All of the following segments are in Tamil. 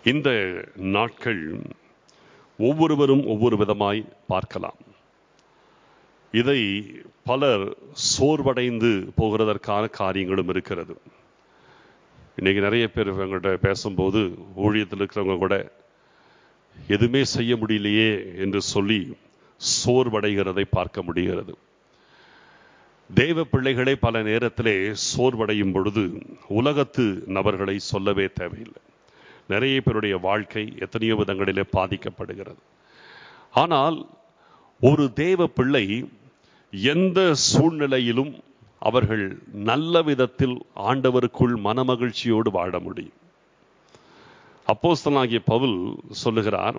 இந்த நாட்கள் ஒவ்வொருவரும் ஒவ்வொரு விதமாய் பார்க்கலாம் இதை பலர் சோர்வடைந்து போகிறதற்கான காரியங்களும் இருக்கிறது இன்னைக்கு நிறைய பேர் இவங்கள்ட்ட பேசும்போது ஊழியத்தில் இருக்கிறவங்க கூட எதுவுமே செய்ய முடியலையே என்று சொல்லி சோர்வடைகிறதை பார்க்க முடிகிறது தேவ பிள்ளைகளே பல நேரத்திலே சோர்வடையும் பொழுது உலகத்து நபர்களை சொல்லவே தேவையில்லை நிறைய பேருடைய வாழ்க்கை எத்தனையோ விதங்களிலே பாதிக்கப்படுகிறது ஆனால் ஒரு தேவ பிள்ளை எந்த சூழ்நிலையிலும் அவர்கள் நல்ல விதத்தில் ஆண்டவருக்குள் மனமகிழ்ச்சியோடு வாழ முடியும் அப்போஸ்தலனாகிய பவுல் சொல்லுகிறார்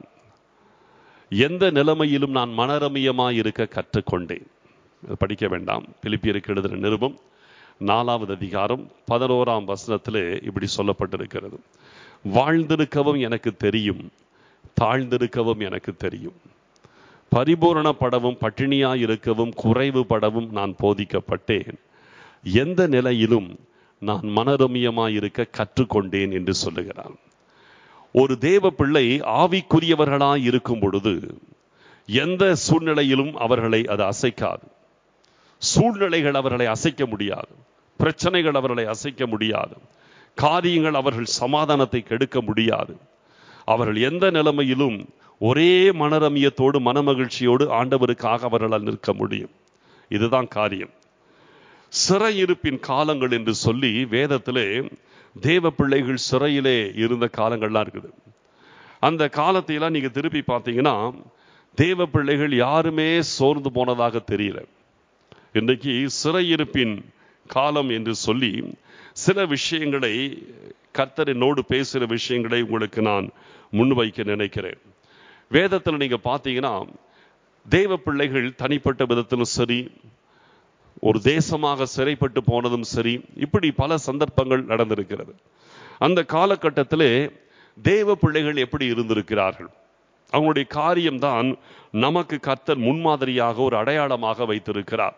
எந்த நிலைமையிலும் நான் மனரமியமாய் இருக்க கற்றுக்கொண்டேன் அது படிக்க வேண்டாம் பிலிப்பியருக்கு எழுதுகிற நிருபம் நாலாவது அதிகாரம் பதினோராம் வசனத்திலே இப்படி சொல்லப்பட்டிருக்கிறது வாழ்ந்திருக்கவும் எனக்கு தெரியும் தாழ்ந்திருக்கவும் எனக்கு தெரியும் பரிபூரணப்படவும் பட்டினியாய் இருக்கவும் குறைவுபடவும் நான் போதிக்கப்பட்டேன் எந்த நிலையிலும் நான் மனரமியமாய் இருக்க கற்றுக்கொண்டேன் என்று சொல்லுகிறான் ஒரு தேவ பிள்ளை ஆவிக்குரியவர்களாய் இருக்கும் பொழுது எந்த சூழ்நிலையிலும் அவர்களை அது அசைக்காது சூழ்நிலைகள் அவர்களை அசைக்க முடியாது பிரச்சனைகள் அவர்களை அசைக்க முடியாது காரியங்கள் அவர்கள் சமாதானத்தை கெடுக்க முடியாது அவர்கள் எந்த நிலைமையிலும் ஒரே மனரமியத்தோடு மனமகிழ்ச்சியோடு ஆண்டவருக்காக அவர்களால் நிற்க முடியும் இதுதான் காரியம் சிறையிருப்பின் காலங்கள் என்று சொல்லி வேதத்திலே தேவ பிள்ளைகள் சிறையிலே இருந்த காலங்கள்லாம் இருக்குது அந்த காலத்தையெல்லாம் நீங்க திருப்பி பார்த்தீங்கன்னா தேவ பிள்ளைகள் யாருமே சோர்ந்து போனதாக தெரியல இன்றைக்கு சிறையிருப்பின் காலம் என்று சொல்லி சில விஷயங்களை கர்த்தர் என்னோடு பேசுகிற விஷயங்களை உங்களுக்கு நான் முன்வைக்க நினைக்கிறேன் வேதத்தில் நீங்க பார்த்தீங்கன்னா தேவ பிள்ளைகள் தனிப்பட்ட விதத்திலும் சரி ஒரு தேசமாக சிறைப்பட்டு போனதும் சரி இப்படி பல சந்தர்ப்பங்கள் நடந்திருக்கிறது அந்த காலகட்டத்திலே தேவ பிள்ளைகள் எப்படி இருந்திருக்கிறார்கள் அவங்களுடைய காரியம்தான் நமக்கு கர்த்தர் முன்மாதிரியாக ஒரு அடையாளமாக வைத்திருக்கிறார்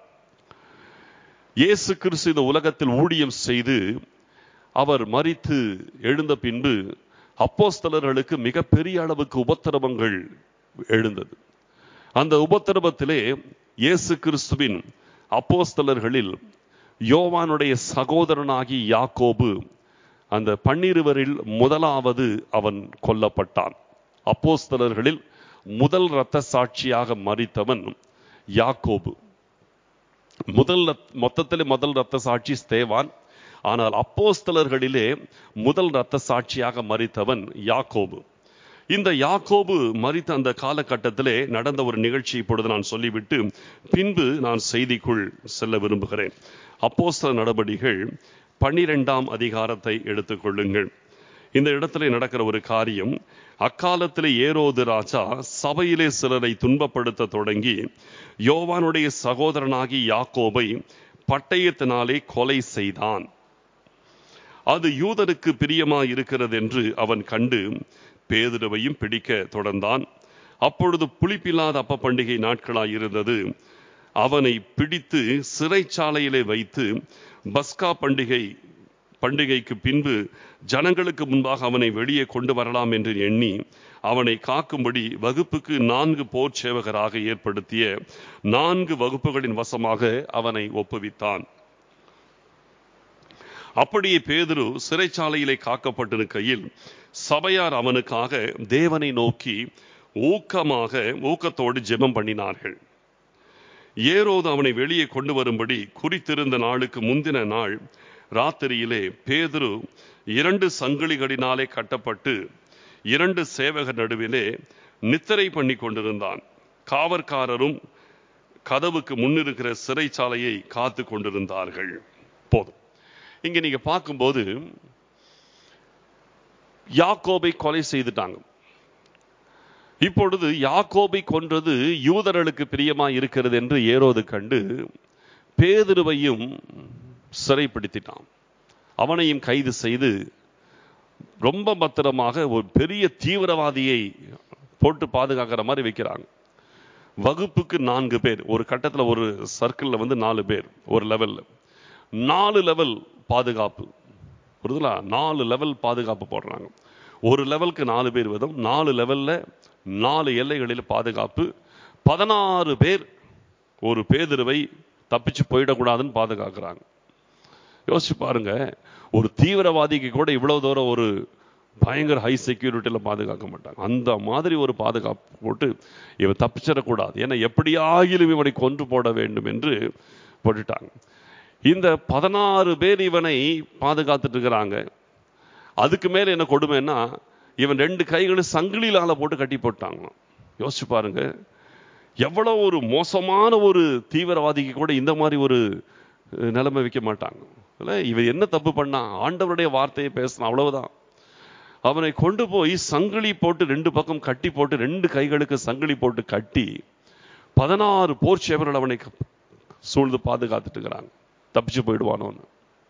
இயேசு கிறிஸ்து இந்த உலகத்தில் ஊழியம் செய்து அவர் மறித்து எழுந்த பின்பு அப்போஸ்தலர்களுக்கு மிகப்பெரிய அளவுக்கு உபத்திரவங்கள் எழுந்தது அந்த உபத்திரவத்திலே இயேசு கிறிஸ்துவின் அப்போஸ்தலர்களில் யோவானுடைய சகோதரனாகி யாக்கோபு அந்த பன்னிருவரில் முதலாவது அவன் கொல்லப்பட்டான் அப்போஸ்தலர்களில் முதல் இரத்த சாட்சியாக மறித்தவன் யாக்கோபு முதல் மொத்தத்திலே முதல் இரத்த சாட்சி ஸ்தேவான் ஆனால் அப்போஸ்தலர்களிலே முதல் இரத்த சாட்சியாக மறித்தவன் யாக்கோபு இந்த யாக்கோபு மறித்த அந்த காலகட்டத்திலே நடந்த ஒரு நிகழ்ச்சி இப்பொழுது நான் சொல்லிவிட்டு பின்பு நான் செய்திக்குள் செல்ல விரும்புகிறேன் அப்போஸ்தல நடபடிகள் பன்னிரெண்டாம் அதிகாரத்தை எடுத்துக்கொள்ளுங்கள் இந்த இடத்துல நடக்கிற ஒரு காரியம் அக்காலத்திலே ஏரோது ராஜா சபையிலே சிலரை துன்பப்படுத்த தொடங்கி யோவானுடைய சகோதரனாகி யாக்கோபை பட்டயத்தினாலே கொலை செய்தான் அது யூதருக்கு பிரியமாய் இருக்கிறது என்று அவன் கண்டு பேதுருவையும் பிடிக்க தொடர்ந்தான் அப்பொழுது புளிப்பில்லாத அப்ப பண்டிகை நாட்களாய் இருந்தது அவனை பிடித்து சிறைச்சாலையிலே வைத்து பஸ்கா பண்டிகை பண்டிகைக்கு பின்பு ஜனங்களுக்கு முன்பாக அவனை வெளியே கொண்டு வரலாம் என்று எண்ணி அவனை காக்கும்படி வகுப்புக்கு நான்கு போர் சேவகராக ஏற்படுத்திய நான்கு வகுப்புகளின் வசமாக அவனை ஒப்புவித்தான் அப்படியே பேதுரு சிறைச்சாலையிலே காக்கப்பட்டிருக்கையில் சபையார் அவனுக்காக தேவனை நோக்கி ஊக்கமாக ஊக்கத்தோடு ஜெபம் பண்ணினார்கள் ஏரோது அவனை வெளியே கொண்டு வரும்படி குறித்திருந்த நாளுக்கு முந்தின நாள் ராத்திரியிலே பேதுரு இரண்டு சங்கிலிகளினாலே கட்டப்பட்டு இரண்டு சேவகர் நடுவிலே நித்திரை பண்ணி கொண்டிருந்தான் காவற்காரரும் கதவுக்கு முன்னிருக்கிற சிறைச்சாலையை காத்து கொண்டிருந்தார்கள் போதும் இங்க நீங்க பார்க்கும்போது யாக்கோபை கொலை செய்துட்டாங்க இப்பொழுது யாக்கோபை கொன்றது யூதர்களுக்கு பிரியமா இருக்கிறது என்று ஏரோது கண்டு பேதுருவையும் சிறைப்பிடித்திட்டான் அவனையும் கைது செய்து ரொம்ப பத்திரமாக ஒரு பெரிய தீவிரவாதியை போட்டு பாதுகாக்கிற மாதிரி வைக்கிறாங்க வகுப்புக்கு நான்கு பேர் ஒரு கட்டத்தில் ஒரு சர்க்கிளில் வந்து நாலு பேர் ஒரு லெவலில் நாலு லெவல் பாதுகாப்பு புரியுதுங்களா நாலு லெவல் பாதுகாப்பு போடுறாங்க ஒரு லெவலுக்கு நாலு பேர் வீதம் நாலு லெவல்ல நாலு எல்லைகளில் பாதுகாப்பு பதினாறு பேர் ஒரு பேதுருவை தப்பிச்சு போயிடக்கூடாதுன்னு பாதுகாக்கிறாங்க யோசிச்சு பாருங்க ஒரு தீவிரவாதிக்கு கூட இவ்வளவு தூரம் ஒரு பயங்கர ஹை செக்யூரிட்டியில பாதுகாக்க மாட்டாங்க அந்த மாதிரி ஒரு பாதுகாப்பு போட்டு இவன் தப்பிச்சிடக்கூடாது ஏன்னா எப்படியாகிலும் இவனை கொன்று போட வேண்டும் என்று போட்டுட்டாங்க இந்த பதினாறு பேர் இவனை பாதுகாத்துட்டு இருக்கிறாங்க அதுக்கு மேல என்ன கொடுமைன்னா இவன் ரெண்டு கைகளும் சங்கிலியிலால போட்டு கட்டி போட்டாங்க யோசிச்சு பாருங்க எவ்வளவு ஒரு மோசமான ஒரு தீவிரவாதிக்கு கூட இந்த மாதிரி ஒரு அஹ், நிலைமை வைக்க மாட்டாங்க இல்ல இவன் என்ன தப்பு பண்ணான் ஆண்டவருடைய வார்த்தையை பேசினான் அவ்வளவுதான் அவனை கொண்டு போய் சங்கிலி போட்டு ரெண்டு பக்கம் கட்டி போட்டு ரெண்டு கைகளுக்கு சங்கிலி போட்டு கட்டி பதினாறு போர் சேவர்கள் அவனை க- சூழ்ந்து பாதுகாத்துட்டு இருக்கிறாங்க தப்பிச்சு போயிடுவானோன்னு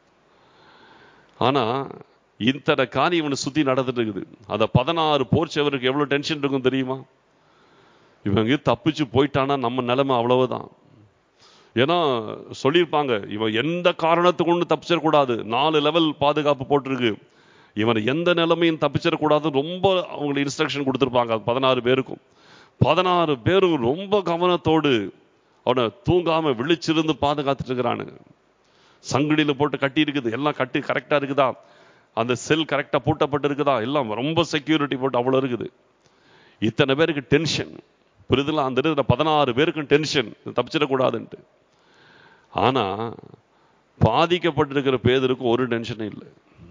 ஆனா இத்தனை காரியம் இவனை சுத்தி நடந்துட்டு இருக்குது அந்த பதினாறு போர் சேவருக்கு எவ்வளவு டென்ஷன் இருக்கும் தெரியுமா இவங்க தப்பிச்சு போயிட்டானா நம்ம நிலைமை அவ்வளவுதான் ஏன்னா சொல்லியிருப்பாங்க இவன் எந்த காரணத்தை கொண்டு தப்பிச்சிடக்கூடாது நாலு லெவல் பாதுகாப்பு போட்டிருக்கு இவன் எந்த நிலைமையும் தப்பிச்சிடக்கூடாது ரொம்ப அவங்களுக்கு இன்ஸ்ட்ரக்ஷன் கொடுத்துருப்பாங்க அது பதினாறு பேருக்கும் பதினாறு பேரும் ரொம்ப கவனத்தோடு அவனை தூங்காம விழிச்சிருந்து பாதுகாத்துட்டு இருக்கிறானுங்க சங்கிலியில போட்டு கட்டி இருக்குது எல்லாம் கட்டி கரெக்டா இருக்குதா அந்த செல் கரெக்டா பூட்டப்பட்டு இருக்குதா எல்லாம் ரொம்ப செக்யூரிட்டி போட்டு அவ்வளவு இருக்குது இத்தனை பேருக்கு டென்ஷன் புரிதலா அந்த இருக்கிற பதினாறு பேருக்கும் டென்ஷன் தப்பிச்சிடக்கூடாதுன்ட்டு ஆனா பாதிக்கப்பட்டிருக்கிற பேதருக்கு ஒரு டென்ஷனும் இல்லை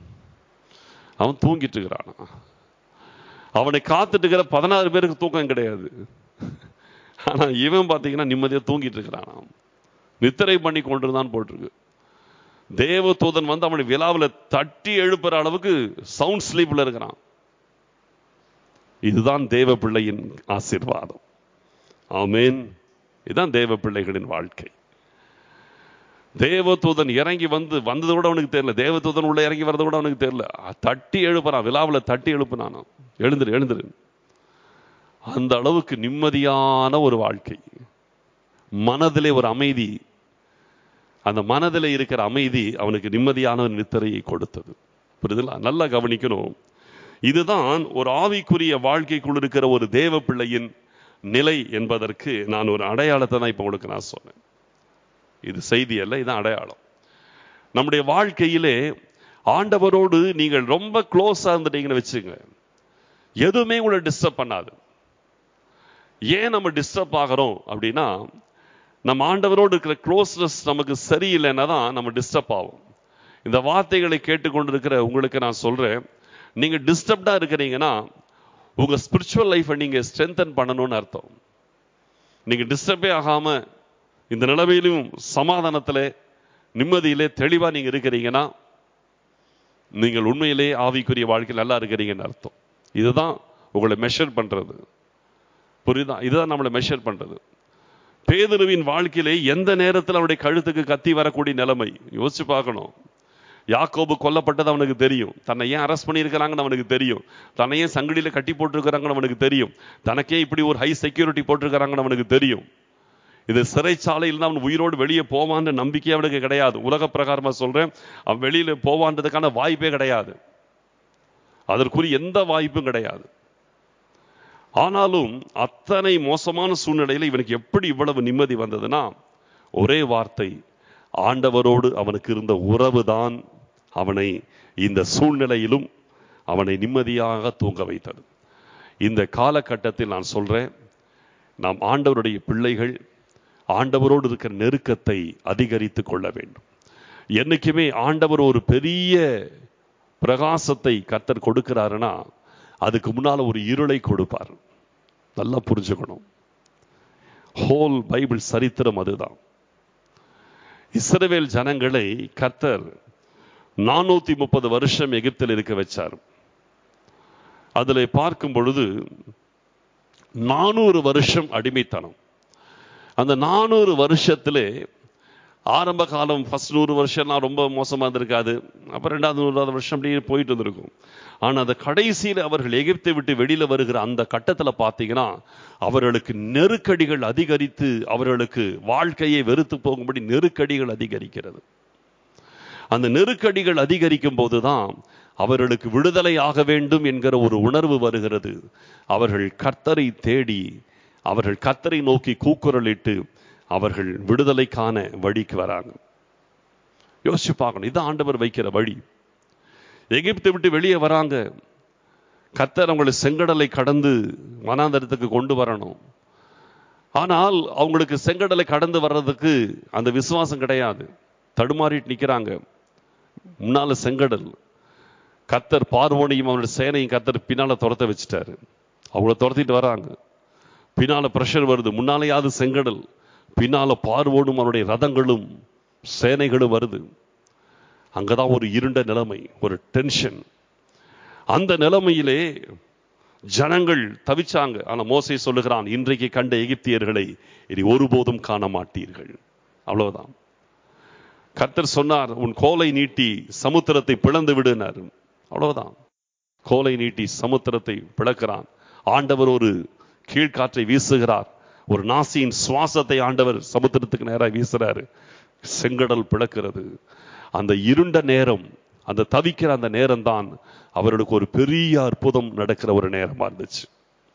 அவன் தூங்கிட்டு இருக்கிறானா அவனை காத்துட்டு இருக்கிற பதினாறு பேருக்கு தூக்கம் கிடையாது ஆனா இவன் பாத்தீங்கன்னா நிம்மதியா தூங்கிட்டு இருக்கிறானா நித்திரை பண்ணி கொண்டிருந்தான் போட்டிருக்கு தேவதூதன் வந்து அவனை விழாவில் தட்டி எழுப்புற அளவுக்கு சவுண்ட் ஸ்லீப்ல இருக்கிறான் இதுதான் தேவ பிள்ளையின் ஆசீர்வாதம் ஆமேன் இதுதான் தேவ பிள்ளைகளின் வாழ்க்கை தேவதூதன் இறங்கி வந்து வந்தது கூட அவனுக்கு தெரியல தேவதூதன் உள்ள இறங்கி வர்றது கூட அவனுக்கு தெரியல தட்டி எழுப்புறான் விழாவில் தட்டி எழுப்புனான் எழுந்துரு எழுந்துரு அந்த அளவுக்கு நிம்மதியான ஒரு வாழ்க்கை மனதிலே ஒரு அமைதி அந்த மனதில் இருக்கிற அமைதி அவனுக்கு நிம்மதியான ஒரு நித்திரையை கொடுத்தது புரியுதுங்களா நல்லா கவனிக்கணும் இதுதான் ஒரு ஆவிக்குரிய வாழ்க்கைக்குள் இருக்கிற ஒரு தேவ பிள்ளையின் நிலை என்பதற்கு நான் ஒரு அடையாளத்தை தான் இப்போ உங்களுக்கு நான் சொன்னேன் இது செய்தி அல்ல இதுதான் அடையாளம் நம்முடைய வாழ்க்கையிலே ஆண்டவரோடு நீங்கள் ரொம்ப க்ளோஸா இருந்துட்டீங்கன்னு வச்சுங்க எதுவுமே உங்களை டிஸ்டர்ப் பண்ணாது ஏன் நம்ம டிஸ்டர்ப் ஆகிறோம் அப்படின்னா நம்ம ஆண்டவரோடு இருக்கிற க்ளோஸ்னஸ் நமக்கு சரியில்லைன்னா தான் நம்ம டிஸ்டர்ப் ஆகும் இந்த வார்த்தைகளை கேட்டுக்கொண்டிருக்கிற உங்களுக்கு நான் சொல்றேன் நீங்க டிஸ்டர்ப்டா இருக்கிறீங்கன்னா உங்க ஸ்பிரிச்சுவல் லைஃப்பை நீங்க ஸ்ட்ரென்தன் பண்ணணும்னு அர்த்தம் நீங்க டிஸ்டர்பே ஆகாம இந்த நிலைமையிலும் சமாதானத்திலே நிம்மதியிலே தெளிவா நீங்க இருக்கிறீங்கன்னா நீங்கள் உண்மையிலே ஆவிக்குரிய வாழ்க்கையில் நல்லா இருக்கிறீங்கன்னு அர்த்தம் இதுதான் உங்களை மெஷர் பண்றது புரியுதா இதுதான் நம்மளை மெஷர் பண்றது பேதுருவின் வாழ்க்கையிலே எந்த நேரத்தில் அவனுடைய கழுத்துக்கு கத்தி வரக்கூடிய நிலைமை யோசிச்சு பார்க்கணும் யாக்கோபு கொல்லப்பட்டது அவனுக்கு தெரியும் தன்னை ஏன் அரெஸ்ட் பண்ணியிருக்கிறாங்கன்னு அவனுக்கு தெரியும் தன்னை ஏன் சங்கிலியில கட்டி போட்டிருக்கிறாங்கன்னு அவனுக்கு தெரியும் தனக்கே இப்படி ஒரு ஹை செக்யூரிட்டி போட்டிருக்கிறாங்கன்னு அவனுக்கு தெரியும் இது சிறைச்சாலையில் அவன் உயிரோடு வெளியே போவான்ற நம்பிக்கை அவனுக்கு கிடையாது உலக பிரகாரமா சொல்றேன் அவன் வெளியில போவான்றதுக்கான வாய்ப்பே கிடையாது அதற்குரிய எந்த வாய்ப்பும் கிடையாது ஆனாலும் அத்தனை மோசமான சூழ்நிலையில் இவனுக்கு எப்படி இவ்வளவு நிம்மதி வந்ததுன்னா ஒரே வார்த்தை ஆண்டவரோடு அவனுக்கு இருந்த உறவுதான் அவனை இந்த சூழ்நிலையிலும் அவனை நிம்மதியாக தூங்க வைத்தது இந்த காலகட்டத்தில் நான் சொல்றேன் நாம் ஆண்டவருடைய பிள்ளைகள் ஆண்டவரோடு இருக்கிற நெருக்கத்தை அதிகரித்து கொள்ள வேண்டும் என்னைக்குமே ஆண்டவர் ஒரு பெரிய பிரகாசத்தை கர்த்தர் கொடுக்கிறாருன்னா அதுக்கு முன்னால ஒரு இருளை கொடுப்பார் நல்லா புரிஞ்சுக்கணும் ஹோல் பைபிள் சரித்திரம் அதுதான் இஸ்ரவேல் ஜனங்களை கர்த்தர் நானூத்தி முப்பது வருஷம் எகிப்தில் இருக்க வச்சார் அதில் பார்க்கும் பொழுது நானூறு வருஷம் அடிமைத்தனம் அந்த நானூறு வருஷத்திலே ஆரம்ப காலம் ஃபர்ஸ்ட் நூறு வருஷம்லாம் ரொம்ப மோசமாக இருந்திருக்காது அப்புறம் ரெண்டாவது நூறாவது வருஷம் அப்படியே போயிட்டு இருந்திருக்கும் ஆனால் அந்த கடைசியில் அவர்கள் எகிப்தை விட்டு வெளியில் வருகிற அந்த கட்டத்தில் பார்த்தீங்கன்னா அவர்களுக்கு நெருக்கடிகள் அதிகரித்து அவர்களுக்கு வாழ்க்கையை வெறுத்து போகும்படி நெருக்கடிகள் அதிகரிக்கிறது அந்த நெருக்கடிகள் அதிகரிக்கும் போதுதான் அவர்களுக்கு விடுதலை ஆக வேண்டும் என்கிற ஒரு உணர்வு வருகிறது அவர்கள் கர்த்தரை தேடி அவர்கள் கர்த்தரை நோக்கி கூக்குரலிட்டு அவர்கள் விடுதலைக்கான வழிக்கு வராங்க யோசிச்சு பார்க்கணும் இது ஆண்டவர் வைக்கிற வழி எகிப்தை விட்டு வெளியே வராங்க கர்த்தர் அவங்களை செங்கடலை கடந்து வனாந்தரத்துக்கு கொண்டு வரணும் ஆனால் அவங்களுக்கு செங்கடலை கடந்து வர்றதுக்கு அந்த விசுவாசம் கிடையாது தடுமாறிட்டு நிக்கிறாங்க முன்னால செங்கடல் கத்தர் பார்வோனையும் அவனுடைய சேனையும் கத்தர் பின்னால துரத்த வச்சுட்டாரு அவங்கள துரத்திட்டு வராங்க பின்னால பிரஷர் வருது முன்னாலேயாவது செங்கடல் பின்னால பார்வோனும் அவனுடைய ரதங்களும் சேனைகளும் வருது அங்கதான் ஒரு இருண்ட நிலைமை ஒரு டென்ஷன் அந்த நிலைமையிலே ஜனங்கள் தவிச்சாங்க ஆனா மோசை சொல்லுகிறான் இன்றைக்கு கண்ட எகிப்தியர்களை இனி ஒருபோதும் காண மாட்டீர்கள் அவ்வளவுதான் கர்த்தர் சொன்னார் உன் கோலை நீட்டி சமுத்திரத்தை பிளந்து விடுனார் அவ்வளவுதான் கோலை நீட்டி சமுத்திரத்தை பிளக்கிறான் ஆண்டவர் ஒரு கீழ்காற்றை வீசுகிறார் ஒரு நாசியின் சுவாசத்தை ஆண்டவர் சமுத்திரத்துக்கு நேராக வீசுறாரு செங்கடல் பிளக்கிறது அந்த இருண்ட நேரம் அந்த தவிக்கிற அந்த நேரம் தான் அவர்களுக்கு ஒரு பெரிய அற்புதம் நடக்கிற ஒரு நேரமா இருந்துச்சு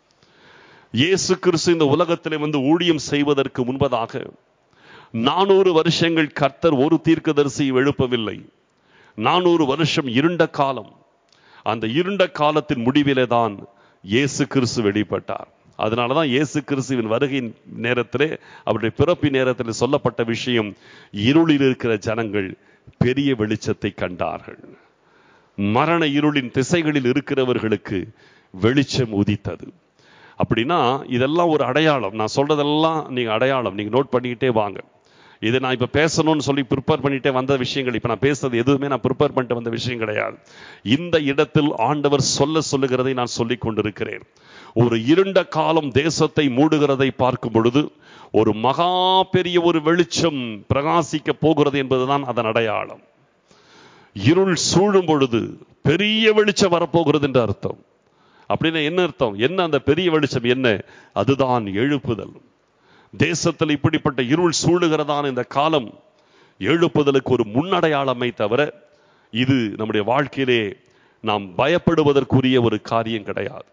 இயேசு கிறிஸ்து இந்த உலகத்திலே வந்து ஊழியம் செய்வதற்கு முன்பதாக நானூறு வருஷங்கள் கர்த்தர் ஒரு தீர்க்கதரிசியை எழுப்பவில்லை நானூறு வருஷம் இருண்ட காலம் அந்த இருண்ட காலத்தின் முடிவிலே தான் இயேசு கிறிஸ்து வெளிப்பட்டார் அதனாலதான் இயேசு கிறிஸ்துவின் வருகையின் நேரத்திலே அவருடைய பிறப்பின் நேரத்தில் சொல்லப்பட்ட விஷயம் இருளில் இருக்கிற ஜனங்கள் பெரிய வெளிச்சத்தை கண்டார்கள் மரண இருளின் திசைகளில் இருக்கிறவர்களுக்கு வெளிச்சம் உதித்தது அப்படின்னா இதெல்லாம் ஒரு அடையாளம் நான் சொல்றதெல்லாம் நீங்க அடையாளம் நீங்க நோட் பண்ணிக்கிட்டே வாங்க இதை நான் இப்ப பேசணும்னு சொல்லி ப்ரிப்பேர் பண்ணிட்டே வந்த விஷயங்கள் இப்ப நான் பேசுறது எதுவுமே நான் ப்ரிப்பேர் பண்ணிட்டு வந்த விஷயம் கிடையாது இந்த இடத்தில் ஆண்டவர் சொல்ல சொல்லுகிறதை நான் சொல்லிக் கொண்டிருக்கிறேன் ஒரு இருண்ட காலம் தேசத்தை மூடுகிறதை பார்க்கும் பொழுது ஒரு மகா பெரிய ஒரு வெளிச்சம் பிரகாசிக்க போகிறது என்பதுதான் அதன் அடையாளம் இருள் சூழும் பொழுது பெரிய வெளிச்சம் வரப்போகிறது என்று அர்த்தம் அப்படின்னா என்ன அர்த்தம் என்ன அந்த பெரிய வெளிச்சம் என்ன அதுதான் எழுப்புதல் தேசத்தில் இப்படிப்பட்ட இருள் சூழுகிறதான இந்த காலம் எழுப்புதலுக்கு ஒரு முன்னடையாளமை தவிர இது நம்முடைய வாழ்க்கையிலே நாம் பயப்படுவதற்குரிய ஒரு காரியம் கிடையாது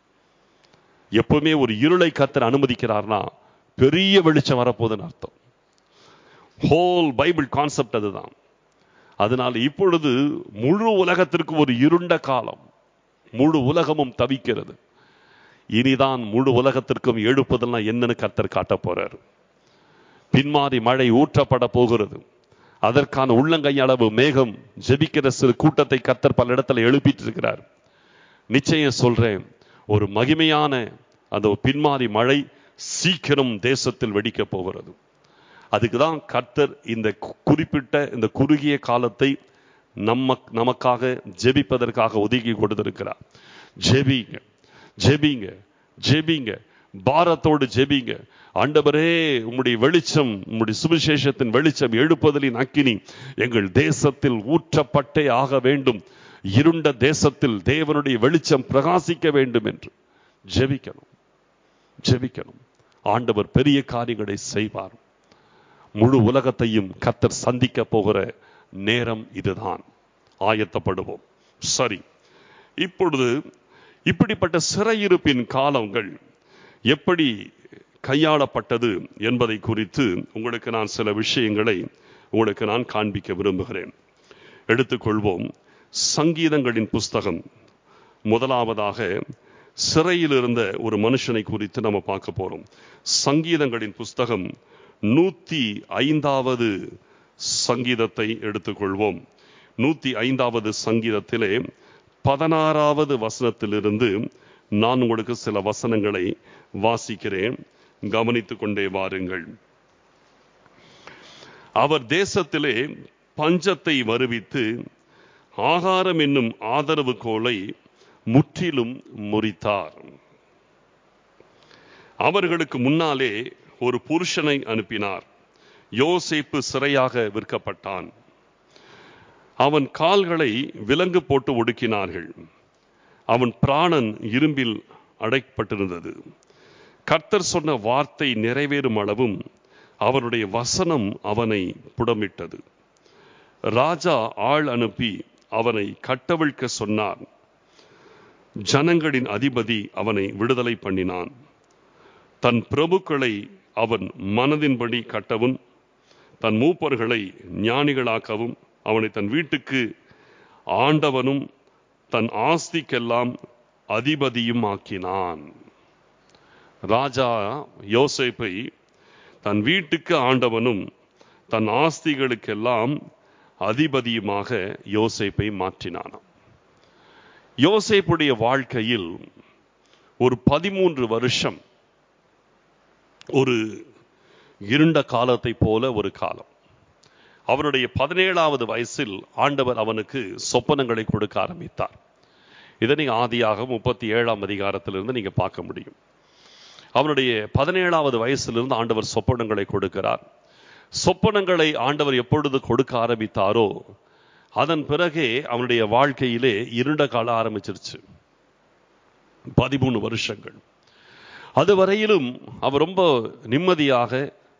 எப்பவுமே ஒரு இருளை கத்தர் அனுமதிக்கிறார்னா பெரிய வெளிச்சம் வரப்போகுதுன்னு அர்த்தம் ஹோல் பைபிள் கான்செப்ட் அதுதான் அதனால் இப்பொழுது முழு உலகத்திற்கு ஒரு இருண்ட காலம் முழு உலகமும் தவிக்கிறது இனிதான் முழு உலகத்திற்கும் எழுப்புதெல்லாம் என்னன்னு கர்த்தர் காட்ட போறார் பின்மாறி மழை ஊற்றப்பட போகிறது அதற்கான உள்ளங்கை அளவு மேகம் ஜெபிக்கிற சிறு கூட்டத்தை கர்த்தர் பல இடத்துல எழுப்பிட்டு இருக்கிறார் நிச்சயம் சொல்றேன் ஒரு மகிமையான அந்த பின்மாறி மழை சீக்கிரம் தேசத்தில் வெடிக்க போகிறது அதுக்கு தான் கர்த்தர் இந்த குறிப்பிட்ட இந்த குறுகிய காலத்தை நம்ம நமக்காக ஜெபிப்பதற்காக ஒதுக்கி கொடுத்திருக்கிறார் ஜெபிங்க ஜெபிங்க ஜெபிங்க பாரத்தோடு ஜெபிங்க ஆண்டவரே உம்முடைய வெளிச்சம் உம்முடைய சுவிசேஷத்தின் வெளிச்சம் எழுப்புதலின் அக்கினி எங்கள் தேசத்தில் ஊற்றப்பட்டே ஆக வேண்டும் இருண்ட தேசத்தில் தேவனுடைய வெளிச்சம் பிரகாசிக்க வேண்டும் என்று ஜெபிக்கணும் ஜெபிக்கணும் ஆண்டவர் பெரிய காரியங்களை செய்வார் முழு உலகத்தையும் கத்தர் சந்திக்க போகிற நேரம் இதுதான் ஆயத்தப்படுவோம் சரி இப்பொழுது இப்படிப்பட்ட சிறையிருப்பின் காலங்கள் எப்படி கையாளப்பட்டது என்பதை குறித்து உங்களுக்கு நான் சில விஷயங்களை உங்களுக்கு நான் காண்பிக்க விரும்புகிறேன் எடுத்துக்கொள்வோம் சங்கீதங்களின் புஸ்தகம் முதலாவதாக சிறையில் இருந்த ஒரு மனுஷனை குறித்து நம்ம பார்க்க போறோம் சங்கீதங்களின் புஸ்தகம் நூத்தி ஐந்தாவது சங்கீதத்தை எடுத்துக்கொள்வோம் நூத்தி ஐந்தாவது சங்கீதத்திலே பதினாறாவது வசனத்திலிருந்து நான் உங்களுக்கு சில வசனங்களை வாசிக்கிறேன் கவனித்துக் கொண்டே வாருங்கள் அவர் தேசத்திலே பஞ்சத்தை வருவித்து ஆகாரம் என்னும் ஆதரவு கோலை முற்றிலும் முறித்தார் அவர்களுக்கு முன்னாலே ஒரு புருஷனை அனுப்பினார் யோசேப்பு சிறையாக விற்கப்பட்டான் அவன் கால்களை விலங்கு போட்டு ஒடுக்கினார்கள் அவன் பிராணன் இரும்பில் அடைப்பட்டிருந்தது கர்த்தர் சொன்ன வார்த்தை நிறைவேறும் அளவும் அவனுடைய வசனம் அவனை புடமிட்டது ராஜா ஆள் அனுப்பி அவனை கட்டவிழ்க்க சொன்னார் ஜனங்களின் அதிபதி அவனை விடுதலை பண்ணினான் தன் பிரபுக்களை அவன் மனதின்படி கட்டவும் தன் மூப்பர்களை ஞானிகளாக்கவும் அவனை தன் வீட்டுக்கு ஆண்டவனும் தன் ஆஸ்திக்கெல்லாம் அதிபதியும் ஆக்கினான் ராஜா யோசேப்பை தன் வீட்டுக்கு ஆண்டவனும் தன் ஆஸ்திகளுக்கெல்லாம் அதிபதியுமாக யோசேப்பை மாற்றினானாம் யோசேப்புடைய வாழ்க்கையில் ஒரு பதிமூன்று வருஷம் ஒரு இருண்ட காலத்தை போல ஒரு காலம் அவனுடைய பதினேழாவது வயசில் ஆண்டவர் அவனுக்கு சொப்பனங்களை கொடுக்க ஆரம்பித்தார் இதை நீங்க ஆதியாக முப்பத்தி ஏழாம் அதிகாரத்திலிருந்து நீங்க பார்க்க முடியும் அவனுடைய பதினேழாவது வயசிலிருந்து ஆண்டவர் சொப்பனங்களை கொடுக்கிறார் சொப்பனங்களை ஆண்டவர் எப்பொழுது கொடுக்க ஆரம்பித்தாரோ அதன் பிறகே அவனுடைய வாழ்க்கையிலே இருண்ட காலம் ஆரம்பிச்சிருச்சு பதிமூணு வருஷங்கள் அதுவரையிலும் அவர் ரொம்ப நிம்மதியாக